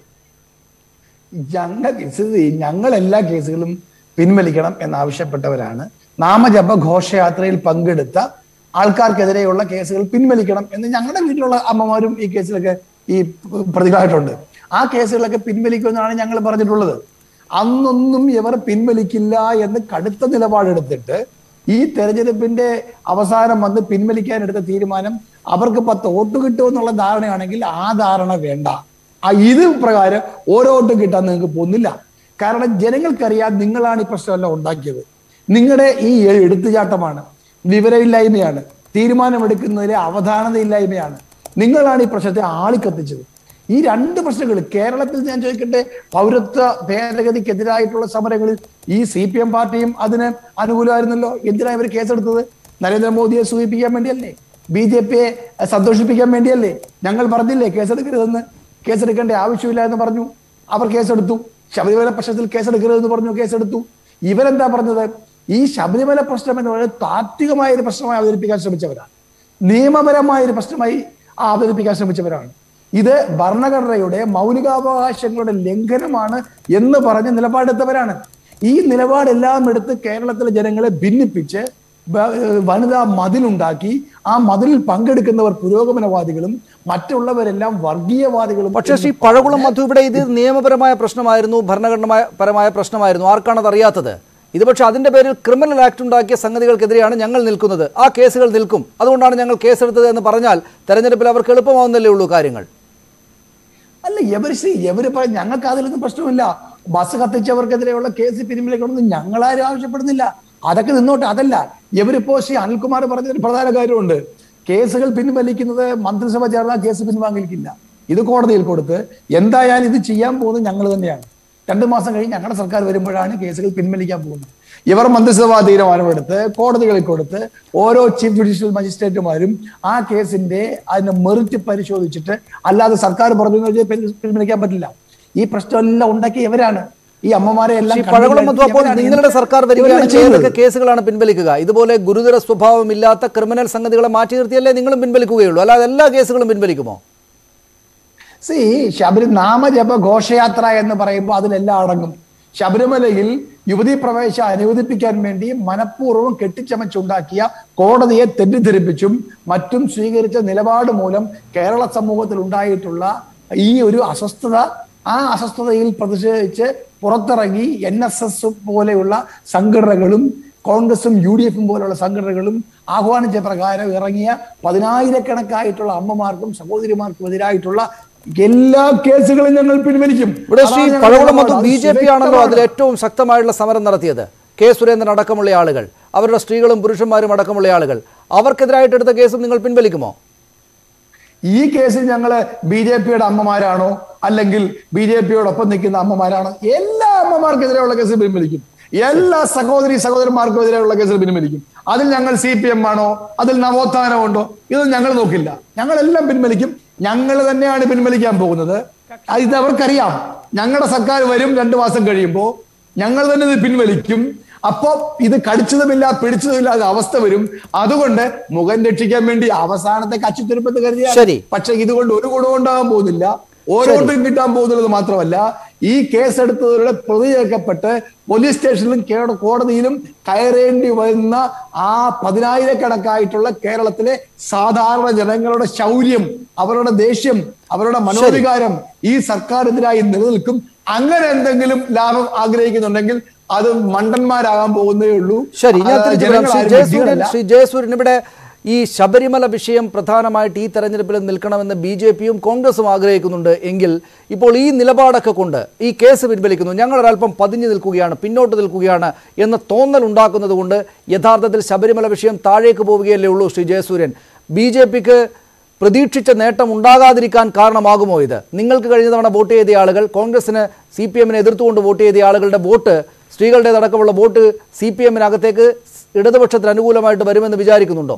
ഞങ്ങൾ ഇത് ഞങ്ങൾ എല്ലാ കേസുകളും പിൻവലിക്കണം എന്നാവശ്യപ്പെട്ടവരാണ് നാമജപ ഘോഷയാത്രയിൽ പങ്കെടുത്ത ആൾക്കാർക്കെതിരെയുള്ള കേസുകൾ പിൻവലിക്കണം എന്ന് ഞങ്ങളുടെ വീട്ടിലുള്ള അമ്മമാരും ഈ കേസിലൊക്കെ ഈ പ്രതികളായിട്ടുണ്ട് ആ കേസുകളൊക്കെ പിൻവലിക്കുമെന്നാണ് ഞങ്ങൾ പറഞ്ഞിട്ടുള്ളത് അന്നൊന്നും ഇവർ പിൻവലിക്കില്ല എന്ന് കടുത്ത നിലപാടെടുത്തിട്ട് ഈ തെരഞ്ഞെടുപ്പിന്റെ അവസാനം വന്ന് പിൻവലിക്കാൻ എടുത്ത തീരുമാനം അവർക്ക് പത്ത് വോട്ട് കിട്ടുമെന്നുള്ള ധാരണയാണെങ്കിൽ ആ ധാരണ വേണ്ട ആ ഇത് പ്രകാരം ഓരോ വോട്ടും കിട്ടാൻ നിങ്ങൾക്ക് പോകുന്നില്ല കാരണം ജനങ്ങൾക്കറിയാം നിങ്ങളാണ് ഈ പ്രശ്നമെല്ലാം ഉണ്ടാക്കിയത് നിങ്ങളുടെ ഈ എടുത്തുചാട്ടമാണ് വിവരമില്ലായ്മയാണ് തീരുമാനമെടുക്കുന്നതിലെ അവധാനതയില്ലായ്മയാണ് നിങ്ങളാണ് ഈ പ്രശ്നത്തെ ആളിക്കത്തിച്ചത് ഈ രണ്ട് പ്രശ്നങ്ങൾ കേരളത്തിൽ ഞാൻ ചോദിക്കട്ടെ പൗരത്വ ഭേദഗതിക്കെതിരായിട്ടുള്ള സമരങ്ങളിൽ ഈ സി പി എം പാർട്ടിയും അതിന് അനുകൂലമായിരുന്നല്ലോ എന്തിനാണ് ഇവർ കേസെടുത്തത് നരേന്ദ്രമോദിയെ സൂചിപ്പിക്കാൻ വേണ്ടിയല്ലേ ബി ജെ പിയെ സന്തോഷിപ്പിക്കാൻ വേണ്ടിയല്ലേ ഞങ്ങൾ പറഞ്ഞില്ലേ കേസെടുക്കരുതെന്ന് കേസെടുക്കേണ്ട ആവശ്യമില്ല എന്ന് പറഞ്ഞു അവർ കേസെടുത്തു ശബരിമല പ്രശ്നത്തിൽ കേസെടുക്കരുതെന്ന് പറഞ്ഞു കേസെടുത്തു ഇവരെന്താ പറഞ്ഞത് ഈ ശബരിമല പ്രശ്നം എന്ന് പറയുന്നത് താത്വികമായ ഒരു പ്രശ്നമായി അവതരിപ്പിക്കാൻ ശ്രമിച്ചവരാണ് നിയമപരമായ ഒരു പ്രശ്നമായി അവതരിപ്പിക്കാൻ ശ്രമിച്ചവരാണ് ഇത് ഭരണഘടനയുടെ മൗലികാവകാശങ്ങളുടെ ലംഘനമാണ് എന്ന് പറഞ്ഞ് നിലപാടെടുത്തവരാണ് ഈ നിലപാടെല്ലാം എടുത്ത് കേരളത്തിലെ ജനങ്ങളെ ഭിന്നിപ്പിച്ച് ബ- വനിതാ മതിലുണ്ടാക്കി ആ മതിലിൽ പങ്കെടുക്കുന്നവർ പുരോഗമനവാദികളും മറ്റുള്ളവരെല്ലാം വർഗീയവാദികളും പക്ഷേ ശ്രീ എന്ന് പഴകുളം പറഞ്ഞ് മധു ഇവിടെ ഇത് നിയമപരമായ പ്രശ്നമായിരുന്നു ഭരണഘടനമായ പരമായ പ്രശ്നമായിരുന്നു ആർക്കാണ് അത് അറിയാത്തത് ഇത് പക്ഷേ അതിന്റെ പേരിൽ ക്രിമിനൽ ആക്ട് ഉണ്ടാക്കിയ സംഗതികൾക്കെതിരെയാണ് ഞങ്ങൾ നിൽക്കുന്നത് ആ കേസുകൾ നിൽക്കും അതുകൊണ്ടാണ് ഞങ്ങൾ കേസെടുത്തത് എന്ന് പറഞ്ഞാൽ തെരഞ്ഞെടുപ്പിൽ അവർക്ക് എളുപ്പമാവുന്നല്ലേ ഉള്ളൂ കാര്യങ്ങൾ അല്ല എവര് ശ്രീ എവര് പറ ഞങ്ങൾക്ക് അതിലൊന്നും പ്രശ്നമില്ല ബസ് കത്തിച്ചവർക്കെതിരെയുള്ള കേസ് പിരിമിലേക്കൊന്നും ഞങ്ങളാരും ആവശ്യപ്പെടുന്നില്ല അതൊക്കെ നിന്നോട്ടെ അതല്ല ഇവരിപ്പോ ശ്രീ അനിൽകുമാർ പറഞ്ഞ ഒരു പ്രധാന കാര്യമുണ്ട് കേസുകൾ പിൻവലിക്കുന്നത് മന്ത്രിസഭ ചേർന്നാൽ കേസ് പിൻവാങ്ങിക്കില്ല ഇത് കോടതിയിൽ കൊടുത്ത് എന്തായാലും ഇത് ചെയ്യാൻ പോകുന്നത് ഞങ്ങൾ തന്നെയാണ് രണ്ടു മാസം കഴിഞ്ഞ് ഞങ്ങളുടെ സർക്കാർ വരുമ്പോഴാണ് കേസുകൾ പിൻവലിക്കാൻ പോകുന്നത് ഇവർ മന്ത്രിസഭാ തീരുമാനമെടുത്ത് കോടതികളിൽ കൊടുത്ത് ഓരോ ചീഫ് ജുഡീഷ്യൽ മജിസ്ട്രേറ്റുമാരും ആ കേസിന്റെ അതിന്റെ മെറിറ്റ് പരിശോധിച്ചിട്ട് അല്ലാതെ സർക്കാർ പറഞ്ഞു എന്ന് വെച്ചാൽ പിൻ- പിൻവലിക്കാൻ പറ്റില്ല ഈ പ്രശ്നമെല്ലാം ഉണ്ടാക്കി ഇവരാണ് ഈ അമ്മമാരെ എല്ലാം ശ്രീ പഴകുളം മധു അപ്പോൾ ഇവരാണ് നിങ്ങളുടെ സർക്കാർ ഇവരെല്ലാം വരികയാണെങ്കിൽ ചെയ്യുന്നത്. ഏതൊക്കെ കേസുകളാണ് പിൻവലിക്കുക ഇതുപോലെ ഗുരുതര സ്വഭാവമില്ലാത്ത ക്രിമിനൽ സംഗതികളെ മാറ്റി നിർത്തിയല്ലേ നിങ്ങളും പിൻവലിക്കുകയുള്ളൂ അല്ലാതെ എല്ലാ കേസുകളും പിൻവലിക്കുമോ സി ശബരി നാമജപ ഘോഷയാത്ര എന്ന് പറയുമ്പോൾ അതിലെല്ലാം അടങ്ങും ശബരിമലയിൽ യുവതീ പ്രവേശം അനുവദിപ്പിക്കാൻ വേണ്ടി മനഃപൂർവ്വം കെട്ടിച്ചമച്ചുണ്ടാക്കിയ കോടതിയെ തെറ്റിദ്ധരിപ്പിച്ചും മറ്റും സ്വീകരിച്ച നിലപാട് മൂലം കേരള സമൂഹത്തിൽ ഉണ്ടായിട്ടുള്ള ഈ ഒരു അസ്വസ്ഥത ആ അസ്വസ്ഥതയിൽ പ്രതിഷേധിച്ച് പുറത്തിറങ്ങി എൻ എസ് എസ് പോലെയുള്ള സംഘടനകളും കോൺഗ്രസും യു ഡി എഫും പോലുള്ള സംഘടനകളും ആഹ്വാനിച്ച പ്രകാരം ഇറങ്ങിയ പതിനായിരക്കണക്കായിട്ടുള്ള അമ്മമാർക്കും സഹോദരിമാർക്കും എതിരായിട്ടുള്ള എല്ലാ കേസുകളും ഞങ്ങൾ പിൻവലിക്കും ഇവിടെ ശ്രീ അതാണ് ഞങ്ങളുടെ പഴകുളം മധു നിലപാട്. ബി ജെ പി ആണല്ലോ വ്യക്തമാണ്. അതിൽ ഏറ്റവും ശക്തമായിട്ടുള്ള സമരം നടത്തിയത് കെ സുരേന്ദ്രൻ അടക്കമുള്ള ആളുകൾ അവരുടെ സ്ത്രീകളും പുരുഷന്മാരും അടക്കമുള്ള ആളുകൾ അവർക്കെതിരായിട്ട് എടുത്ത കേസും നിങ്ങൾ പിൻവലിക്കുമോ ഈ കേസിൽ ഞങ്ങള് ബി ജെ പിയുടെ അമ്മമാരാണോ അല്ലെങ്കിൽ ബി ജെ പിയോടൊപ്പം നിൽക്കുന്ന അമ്മമാരാണോ എല്ലാ അമ്മമാർക്കെതിരെയുള്ള കേസ് പിൻവലിക്കും എല്ലാ സഹോദരി സഹോദരന്മാർക്കും എതിരെയുള്ള കേസിൽ പിൻവലിക്കും അതിൽ ഞങ്ങൾ സി പി എം ആണോ അതിൽ നവോത്ഥാനം ഉണ്ടോ ഇത് ഞങ്ങൾ നോക്കില്ല ഞങ്ങളെല്ലാം പിൻവലിക്കും ഞങ്ങൾ തന്നെയാണ് പിൻവലിക്കാൻ പോകുന്നത് അത് ഇത് അവർക്കറിയാം ഞങ്ങളുടെ സർക്കാർ വരും രണ്ടു മാസം കഴിയുമ്പോൾ ഞങ്ങൾ തന്നെ ഇത് പിൻവലിക്കും അപ്പോ ഇത് കടിച്ചതുമില്ല പിടിച്ചതുമില്ലാത്ത അവസ്ഥ വരും അതുകൊണ്ട് മുഖം രക്ഷിക്കാൻ വേണ്ടി അവസാനത്തെ കച്ചിത്തുരുപ്പത്ത് കരുതിയാൽ ശരി. പക്ഷെ ഇതുകൊണ്ട് ഒരു ഗുണം ഉണ്ടാകാൻ പോകുന്നില്ല ഓരോരുത്തരും കിട്ടാൻ പോകുന്നത് മാത്രമല്ല ഈ കേസെടുത്തവരുടെ പ്രതി ചേർക്കപ്പെട്ട് പോലീസ് സ്റ്റേഷനിലും കേ- കോടതിയിലും കയറേണ്ടി വരുന്ന ആ പതിനായിരക്കണക്കായിട്ടുള്ള കേരളത്തിലെ സാധാരണ ജനങ്ങളുടെ ശൗര്യം അവരുടെ ദേഷ്യം അവരുടെ മനോവികാരം ഈ സർക്കാരിനെതിരായി നിലനിൽക്കും അങ്ങനെ എന്തെങ്കിലും ലാഭം ആഗ്രഹിക്കുന്നുണ്ടെങ്കിൽ അത് മണ്ടന്മാരാകാൻ പോകുന്നേ ഉള്ളൂ ശരി ഞാൻ അത് തിരിച്ചു വരാം. ശ്രീ ജനങ്ങളാരും ജയസൂര്യൻ വിഡ്ഢികളല്ല. ശ്രീ ജയസൂര്യൻ ഇവിടെ ഈ ശബരിമല വിഷയം പ്രധാനമായിട്ട് ഈ തെരഞ്ഞെടുപ്പിൽ നിൽക്കണമെന്ന് ബി ജെ പിയും കോൺഗ്രസും ആഗ്രഹിക്കുന്നുണ്ട് എങ്കിൽ ഇപ്പോൾ ഈ നിലപാടൊക്കെ കൊണ്ട് ഈ കേസ് പിൻവലിക്കുന്നു ഞങ്ങൾ ഒരല്പം പതിഞ്ഞു നിൽക്കുകയാണ് പിന്നോട്ട് നിൽക്കുകയാണ് എന്ന തോന്നൽ ഉണ്ടാക്കുന്നത് കൊണ്ട് യഥാർത്ഥത്തിൽ ശബരിമല വിഷയം താഴേക്ക് പോവുകയല്ലേ ഉള്ളൂ ശ്രീ ജയസൂര്യൻ ബി ജെ പിക്ക് പ്രതീക്ഷിച്ച നേട്ടം ഉണ്ടാകാതിരിക്കാൻ കാരണമാകുമോ ഇത് നിങ്ങൾക്ക് കഴിഞ്ഞ തവണ വോട്ട് ചെയ്ത ആളുകൾ കോൺഗ്രസിന് സി പി എമ്മിനെ എതിർത്തുകൊണ്ട് വോട്ട് ചെയ്ത ആളുകളുടെ വോട്ട് സ്ത്രീകളുടേതടക്കമുള്ള വോട്ട് സി പി എമ്മിനകത്തേക്ക് ഇടതുപക്ഷത്തിന് അനുകൂലമായിട്ട് വരുമെന്ന് വിചാരിക്കുന്നുണ്ടോ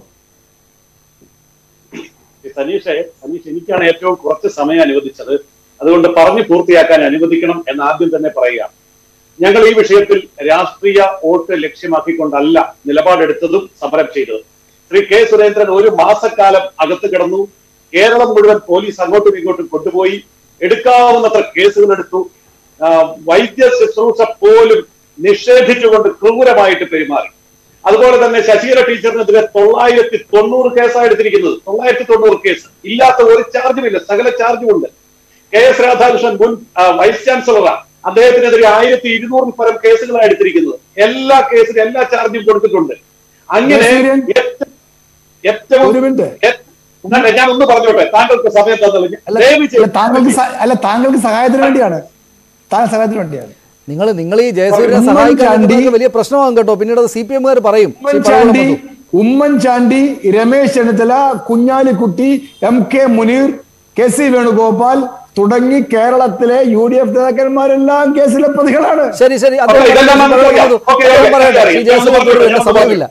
സനീഷെ സനീഷ് എനിക്കാണ് ഏറ്റവും കുറച്ച് സമയം അനുവദിച്ചത് അതുകൊണ്ട് പറഞ്ഞു പൂർത്തിയാക്കാൻ അനുവദിക്കണം എന്ന് ആദ്യം തന്നെ പറയുക ഞങ്ങൾ ഈ വിഷയത്തിൽ രാഷ്ട്രീയ വോട്ട് ലക്ഷ്യമാക്കിക്കൊണ്ടല്ല നിലപാടെടുത്തതും സമരം ചെയ്തത് ശ്രീ കെ സുരേന്ദ്രൻ ഒരു മാസക്കാലം അകത്ത് കിടന്നു കേരളം മുഴുവൻ പോലീസ് അങ്ങോട്ടും ഇങ്ങോട്ടും കൊണ്ടുപോയി എടുക്കാവുന്നത്ര കേസുകൾ എടുത്തു ആ, വൈദ്യ ശുശ്രൂഷ പോലും നിഷേധിച്ചുകൊണ്ട് ക്രൂരമായിട്ട് പെരുമാറി അതുപോലെ തന്നെ ശശീല ടീച്ചറിനെതിരെ തൊള്ളായിരത്തി തൊണ്ണൂറ് കേസാണ് എടുത്തിരിക്കുന്നത് തൊള്ളായിരത്തി തൊണ്ണൂറ് കേസ് ഇല്ലാത്ത ഒരു ചാർജും ഇല്ല സകല ചാർജും ഉണ്ട് കെ എസ് രാധാകൃഷ്ണൻ മുൻ ആ, വൈസ് ചാൻസലറാണ് അദ്ദേഹത്തിനെതിരെ ആയിരത്തി ഇരുന്നൂറിൽ പരം കേസുകളാണ് എടുത്തിരിക്കുന്നത് എല്ലാ കേസിലും എല്ലാ ചാർജും കൊടുത്തിട്ടുണ്ട് അങ്ങനെ ജയസൂര്യൻ, ഏറ്റ- ഏറ്റവും ഒരു മിനിറ്റ്. ഏ- അല്ല, ഞാൻ ഒന്ന് പറഞ്ഞോട്ടെ താങ്കൾക്ക് സമയം തന്നല്ലോ അല്ല ദയവ് അല്ല, ചെയ്ത് താങ്കൾക്ക് സ- അല്ല താങ്കൾക്ക് സഹായത്തിന് വേണ്ടിയാണ് താങ്കൾ സഹായത്തിന് വേണ്ടിയാണ് നിങ്ങൾ നിങ്ങൾ ഈ ജയസൂര്യനെ ഉമ്മൻചാണ്ടി- സഹായിക്കാൻ നിങ്ങൾക്ക് വലിയ പ്രശ്നമാകും കേട്ടോ പിന്നീട് അത് സി പി എമ്മുകാർ പറയും Shri Oommen Chandy Pazhakulam Madhu. Oommen Chandy Ramesh Chennithala Kunhalikutty M K Muneer K C Venugopal തുടങ്ങി കേരളത്തിലെ യു ഡി എഫ് നേതാക്കന്മാരെല്ലാം കേസിലെ പ്രതികളാണ് ശരി ശരി ഓക്കേ, അദ്ദേഹം ഇതെല്ലാം പറയട്ടെ, നമുക്ക് പഴകുളം മധു. ഓക്കേ, ഓക്കേ, അദ്ദേഹം പറയട്ടെ. ഓക്കേ, ശ്രീ ഞാൻ ജയസൂര്യൻ ഒന്ന് എന്റെ ഞാൻ സമയമില്ല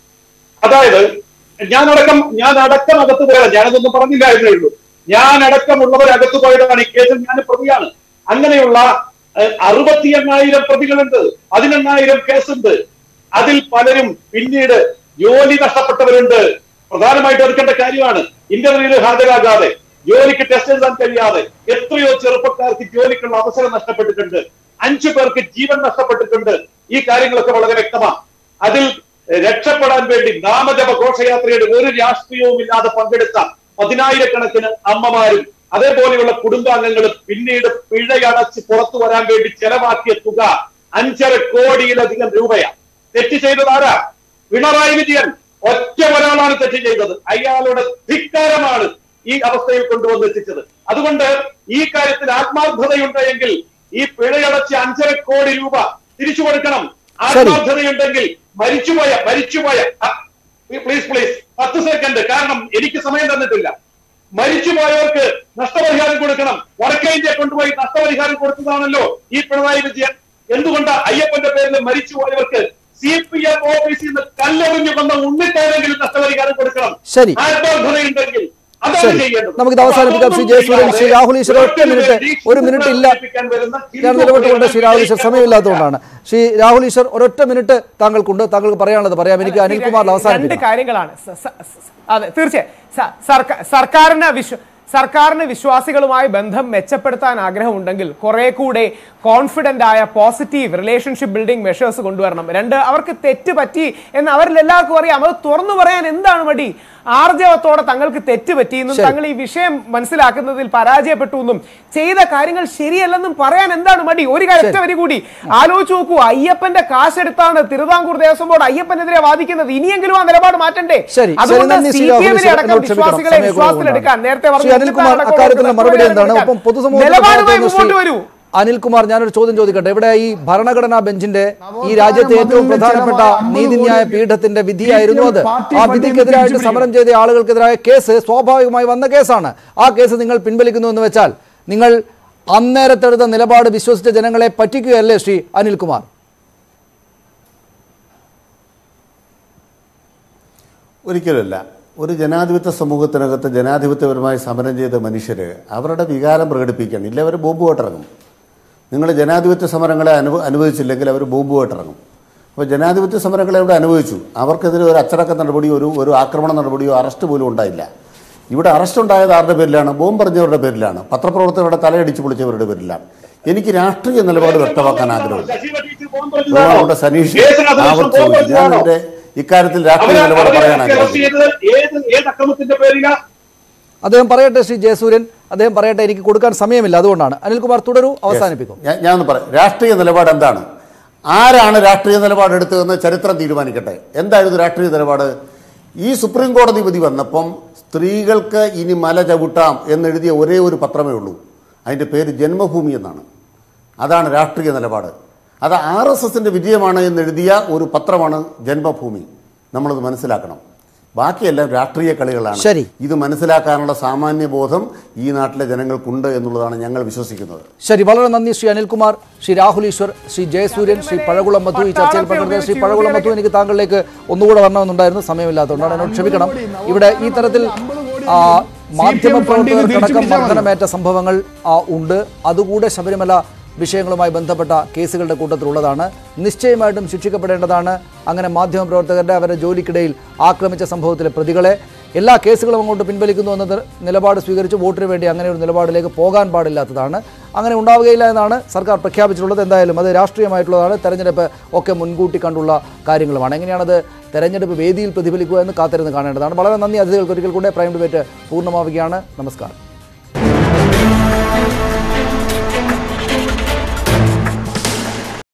അതായത് ഞാനടക്കം ഞാൻ അടക്കം അകത്ത് പോയതാണ് ഞാനതൊന്നും പറഞ്ഞില്ലായിരുന്നേ ഉള്ളൂ ഞാൻ അടക്കമുള്ളവർ അകത്ത് പോയതാണ് ഈ കേസിൽ ഞാൻ പ്രതിയാണ് അങ്ങനെയുള്ള ഏഹ്, അറുപത്തി എണ്ണായിരം പ്രതികളുണ്ട് പതിനെണ്ണായിരം കേസുണ്ട് അതിൽ പലരും പിന്നീട് ജോലി നഷ്ടപ്പെട്ടവരുണ്ട് പ്രധാനമായിട്ട് എടുക്കേണ്ട കാര്യമാണ് ഇന്റർവ്യൂവിൽ ഹാജരാകാതെ ജോലിക്ക് ടെസ്റ്റ് എഴുതാൻ കഴിയാതെ എത്രയോ ചെറുപ്പക്കാർക്ക് ജോലിക്കുള്ള അവസരം നഷ്ടപ്പെട്ടിട്ടുണ്ട് അഞ്ചു പേർക്ക് ജീവൻ നഷ്ടപ്പെട്ടിട്ടുണ്ട് ഈ കാര്യങ്ങളൊക്കെ വളരെ വ്യക്തമാണ് അതിൽ രക്ഷപ്പെടാൻ വേണ്ടി നാമജപ ഘോഷയാത്രയുടെ ഒരു രാഷ്ട്രീയവും ഇല്ലാതെ പങ്കെടുത്ത പതിനായിരക്കണക്കിന് അമ്മമാരും അതേപോലെയുള്ള കുടുംബാംഗങ്ങളും പിന്നീട് പിഴയടച്ച് പുറത്തു വരാൻ വേണ്ടി ചെലവാക്കിയ തുക അഞ്ചര കോടിയിലധികം രൂപയാണ് തെറ്റ് ചെയ്തത് ആരാ പിണറായി വിജയൻ ഒറ്റ ഒരാളാണ് തെറ്റ് ചെയ്തത് അയാളുടെ ധിക്കാരമാണ് ഈ അവസ്ഥയിൽ കൊണ്ടുവന്നെത്തിച്ചത് അതുകൊണ്ട് ഈ കാര്യത്തിൽ ആത്മാർത്ഥതയുണ്ടെങ്കിൽ ഈ പിഴയടച്ച അഞ്ചര കോടി രൂപ തിരിച്ചു കൊടുക്കണം ശരി. ആത്മാർത്ഥതയുണ്ടെങ്കിൽ മരിച്ചുപോയ മരിച്ചുപോയ പ്ലീസ് പ്ലീസ് പത്ത് സെക്കൻഡ് കാരണം എനിക്ക് സമയം തന്നിട്ടില്ല മരിച്ചുപോയവർക്ക് നഷ്ടപരിഹാരം കൊടുക്കണം വടക്കേ ഇന്ത്യ കൊണ്ടുപോയി നഷ്ടപരിഹാരം കൊടുത്തതാണല്ലോ ഈ പിണറായി വിജയൻ എന്തുകൊണ്ട് അയ്യപ്പന്റെ പേരിൽ മരിച്ചുപോയവർക്ക് സി പി എം ഓഫീസിൽ നിന്ന് കല്ലെറിഞ്ഞു കൊന്ന ഉണ്ണിത്തേരെങ്കിലും നഷ്ടപരിഹാരം കൊടുക്കണം ശരി. ആത്മാർത്ഥതയുണ്ടെങ്കിൽ അതാണ് ശരി ചെയ്യേണ്ടത്. നമുക്കിത് അവസാനിപ്പിക്കാം ശ്രീ ജയസൂര്യൻ ശ്രീ രാഹുൽ ഈശ്വർ ഒറ്റ മിനിറ്റ് ഒരു മിനിറ്റ് ഇല്ല ഞാൻ നിലപെട്ടുകൊണ്ട് ശ്രീ രാഹുൽ ഈശ്വർ സമയമില്ലാത്തതുകൊണ്ടാണ് ശ്രീ രാഹുൽ ഈശ്വർ ഒരൊറ്റ മിനിറ്റ് താങ്കൾക്കുണ്ട് താങ്കൾക്ക് പറയാനുള്ളത് പറയാം എനിക്ക് അനിൽകുമാർ രണ്ട് അവസാനിപ്പിക്കാം കാര്യങ്ങളാണ് സ- സ- സ- അതെ തീർച്ചയായും സ- സർക്കാ- സർക്കാരിന് വിശ്വ സർക്കാരിന് വിശ്വാസികളുമായി ബന്ധം മെച്ചപ്പെടുത്താൻ ആഗ്രഹമുണ്ടെങ്കിൽ കുറെ കൂടെ കോൺഫിഡന്റ് ആയ പോസിറ്റീവ് റിലേഷൻഷിപ്പ് ബിൽഡിംഗ് മെഷേഴ്സ് കൊണ്ടുവരണം രണ്ട് അവർക്ക് തെറ്റ് പറ്റി എന്ന് അവരിൽ എല്ലാവർക്കും അറിയാം അത് തുറന്നു പറയാൻ എന്താണ് മടി ആർജവത്തോടെ തങ്ങൾക്ക് തെറ്റ് പറ്റിയെന്നും ശരി. തങ്ങൾ ഈ വിഷയം മനസ്സിലാക്കുന്നതിൽ പരാജയപ്പെട്ടു എന്നും ചെയ്ത കാര്യങ്ങൾ ശരിയല്ലെന്നും പറയാൻ എന്താണ് മടി ഒരു കാര്യം ഒറ്റ വരി കൂടി ആലോചിച്ച് നോക്കൂ അയ്യപ്പന്റെ കാശെടുത്താണ് തിരുവിതാംകൂർ ദേവസ്വം ബോർഡ് അയ്യപ്പനെതിരെ വാദിക്കുന്നത് ഇനിയെങ്കിലും ആ നിലപാട് മാറ്റണ്ടേ ശരി ശരി അതുകൊണ്ട് നന്ദി ശ്രീ സി രാഹുൽ പി എമ്മിനെ ഈശ്വർ അടക്കം എന്നോട് ക്ഷമിക്കണം വിശ്വാസികളെ വിശ്വാസത്തിലെടുക്കാൻ നേരത്തെ സമയക്കുറവുകൊണ്ടാണ് പറഞ്ഞ ശ്രീ അനിൽകുമാർ ചിന്താ അക്കാര്യത്തിലുള്ള അടക്കം മറുപടി എന്താണ് എടുക്കാൻ. ഒപ്പം പൊതുസമൂഹത്തിന്റെ നിലപാടുമായി ഭാഗത്ത് നിന്ന് മുമ്പോട്ട് ശ്രീ വരൂ അനിൽകുമാർ ഞാനൊരു ചോദ്യം ചോദിക്കട്ടെ ഇവിടെ ഈ ഭരണഘടനാ ബെഞ്ചിന്റെ ഈ രാജ്യത്തെ ഏറ്റവും പ്രധാനപ്പെട്ട നീതിന്യായ പീഠത്തിന്റെ വിധിയായിരുന്നു അത് ആ വിധിക്കെതിരായിട്ട് സമരം ചെയ്ത ആളുകൾക്കെതിരായ കേസ് സ്വാഭാവികമായി വന്ന കേസാണ് ആ കേസ് നിങ്ങൾ പിൻവലിക്കുന്നു എന്ന് വെച്ചാൽ നിങ്ങൾ അന്നേരത്തെടുത്ത നിലപാട് വിശ്വസിച്ച ജനങ്ങളെ പറ്റിക്കുകയല്ലേ ശ്രീ അനിൽകുമാർ ഒരിക്കലുമല്ല ഒരു ജനാധിപത്യ സമൂഹത്തിനകത്ത് ജനാധിപത്യപരമായി സമരം ചെയ്ത മനുഷ്യർ അവരുടെ വികാരം പ്രകടിപ്പിക്കണം ഇല്ല അവർ ബോംബ് പോട്ടിറങ്ങും നിങ്ങൾ ജനാധിപത്യ സമരങ്ങളെ അനുഭ അനുഭവിച്ചില്ലെങ്കിൽ അവർ ബോംബ് പോട്ടിറങ്ങും അപ്പോൾ ജനാധിപത്യ സമരങ്ങളെ ഇവിടെ അനുഭവിച്ചു അവർക്കെതിരെ ഒരു അച്ചടക്ക നടപടിയോ ഒരു ഒരു ആക്രമണ നടപടിയോ അറസ്റ്റ് പോലും ഉണ്ടായില്ല ഇവിടെ അറസ്റ്റ് ഉണ്ടായത് ആരുടെ പേരിലാണ് ബോംബ് പറഞ്ഞവരുടെ പേരിലാണ് പത്രപ്രവർത്തകരുടെ തലയടിച്ച് പൊളിച്ചവരുടെ പേരിലാണ് എനിക്ക് രാഷ്ട്രീയ നിലപാട് വ്യക്തമാക്കാൻ ആഗ്രഹമുണ്ട് ബഹുമാനപ്പെട്ട സനീഷ് ആവർത്തിച്ചു ഞാൻ എൻ്റെ ഇക്കാര്യത്തിൽ രാഷ്ട്രീയ നിലപാട് പറയാൻ ആഗ്രഹിക്കുന്നു ഏത് ഏത് അക്രമത്തിന്റെ പേരിലാ അദ്ദേഹം പറയട്ടെ ശ്രീ ജയസൂര്യൻ അദ്ദേഹം പറയട്ടെ എനിക്ക് കൊടുക്കാൻ സമയമില്ല അതുകൊണ്ടാണ് അനിൽകുമാർ തുടരൂ അവസാനിപ്പിക്കും ഞാൻ ഞാൻ ഒന്ന് പറയാം രാഷ്ട്രീയ നിലപാട് എന്താണ് ആരാണ് രാഷ്ട്രീയ നിലപാട് എടുത്തതെന്ന് ചരിത്രം തീരുമാനിക്കട്ടെ എന്തായിരുന്നു രാഷ്ട്രീയ നിലപാട് ഈ സുപ്രീം കോടതി വിധി വന്നപ്പം സ്ത്രീകൾക്ക് ഇനി മല ചവിട്ടാം എന്നെഴുതിയ ഒരേ ഒരു പത്രമേ ഉള്ളൂ അതിൻ്റെ പേര് ജന്മഭൂമി എന്നാണ് അതാണ് രാഷ്ട്രീയ നിലപാട് അത് ആർ എസ് എസിൻ്റെ വിജയമാണ് എന്നെഴുതിയ ഒരു പത്രമാണ് ജന്മഭൂമി നമ്മളത് മനസ്സിലാക്കണം ബാക്കിയെല്ലാം രാഷ്ട്രീയ കളികളാണ് ശരി. ഇത് മനസ്സിലാക്കാനുള്ള സാമാന്യ ബോധം ഈ നാട്ടിലെ ജനങ്ങൾക്കുണ്ട് എന്നുള്ളതാണ് ഞങ്ങൾ വിശ്വസിക്കുന്നത് ശരി വളരെ നന്ദി ശ്രീ അനിൽകുമാർ ശ്രീ രാഹുൽ ഈശ്വർ ശ്രീ ജയസൂര്യൻ ശ്രീ പഴകുളം മധു ഈ ചർച്ചയിൽ പങ്കെടുത്ത ശ്രീ പഴകുളം മധു എനിക്ക് താങ്കളിലേക്ക് ഒന്നുകൂടെ വരണമെന്നുണ്ടായിരുന്നു സമയമില്ലാത്തതുകൊണ്ടാണ് എന്നോട് ക്ഷമിക്കണം ഇവിടെ ഈ തരത്തിൽ ആ, മാധ്യമപ്രവർത്തകർക്കടക്കം മർദ്ദനമേറ്റ സംഭവങ്ങൾ ആ, ഉണ്ട് അതുകൂടെ ശബരിമല വിഷയങ്ങളുമായി ബന്ധപ്പെട്ട കേസുകളുടെ കൂട്ടത്തിലുള്ളതാണ് നിശ്ചയമായിട്ടും ശിക്ഷിക്കപ്പെടേണ്ടതാണ് അങ്ങനെ മാധ്യമപ്രവർത്തകരുടെ അവരുടെ ജോലിക്കിടയിൽ ആക്രമിച്ച സംഭവത്തിലെ പ്രതികളെ എല്ലാ കേസുകളും അങ്ങോട്ട് പിൻവലിക്കുന്നു എന്നത് നിലപാട് സ്വീകരിച്ച് വോട്ടിന് വേണ്ടി അങ്ങനെ ഒരു നിലപാടിലേക്ക് പോകാൻ പാടില്ലാത്തതാണ് അങ്ങനെ ഉണ്ടാവുകയില്ല എന്നാണ് സർക്കാർ പ്രഖ്യാപിച്ചിട്ടുള്ളത് എന്തായാലും അത് രാഷ്ട്രീയമായിട്ടുള്ളതാണ് തെരഞ്ഞെടുപ്പ് ഒക്കെ മുൻകൂട്ടി കണ്ടുള്ള കാര്യങ്ങളുമാണ് എങ്ങനെയാണത് തെരഞ്ഞെടുപ്പ് വേദിയിൽ പ്രതിഫലിക്കുക എന്ന് കാത്തിരുന്ന് കാണേണ്ടതാണ് വളരെ നന്ദി അതിഥികൾക്ക് ഒരിക്കൽ കൂടെ പ്രൈം ഡിബേറ്റ് പൂർണ്ണമാവുകയാണ് നമസ്കാരം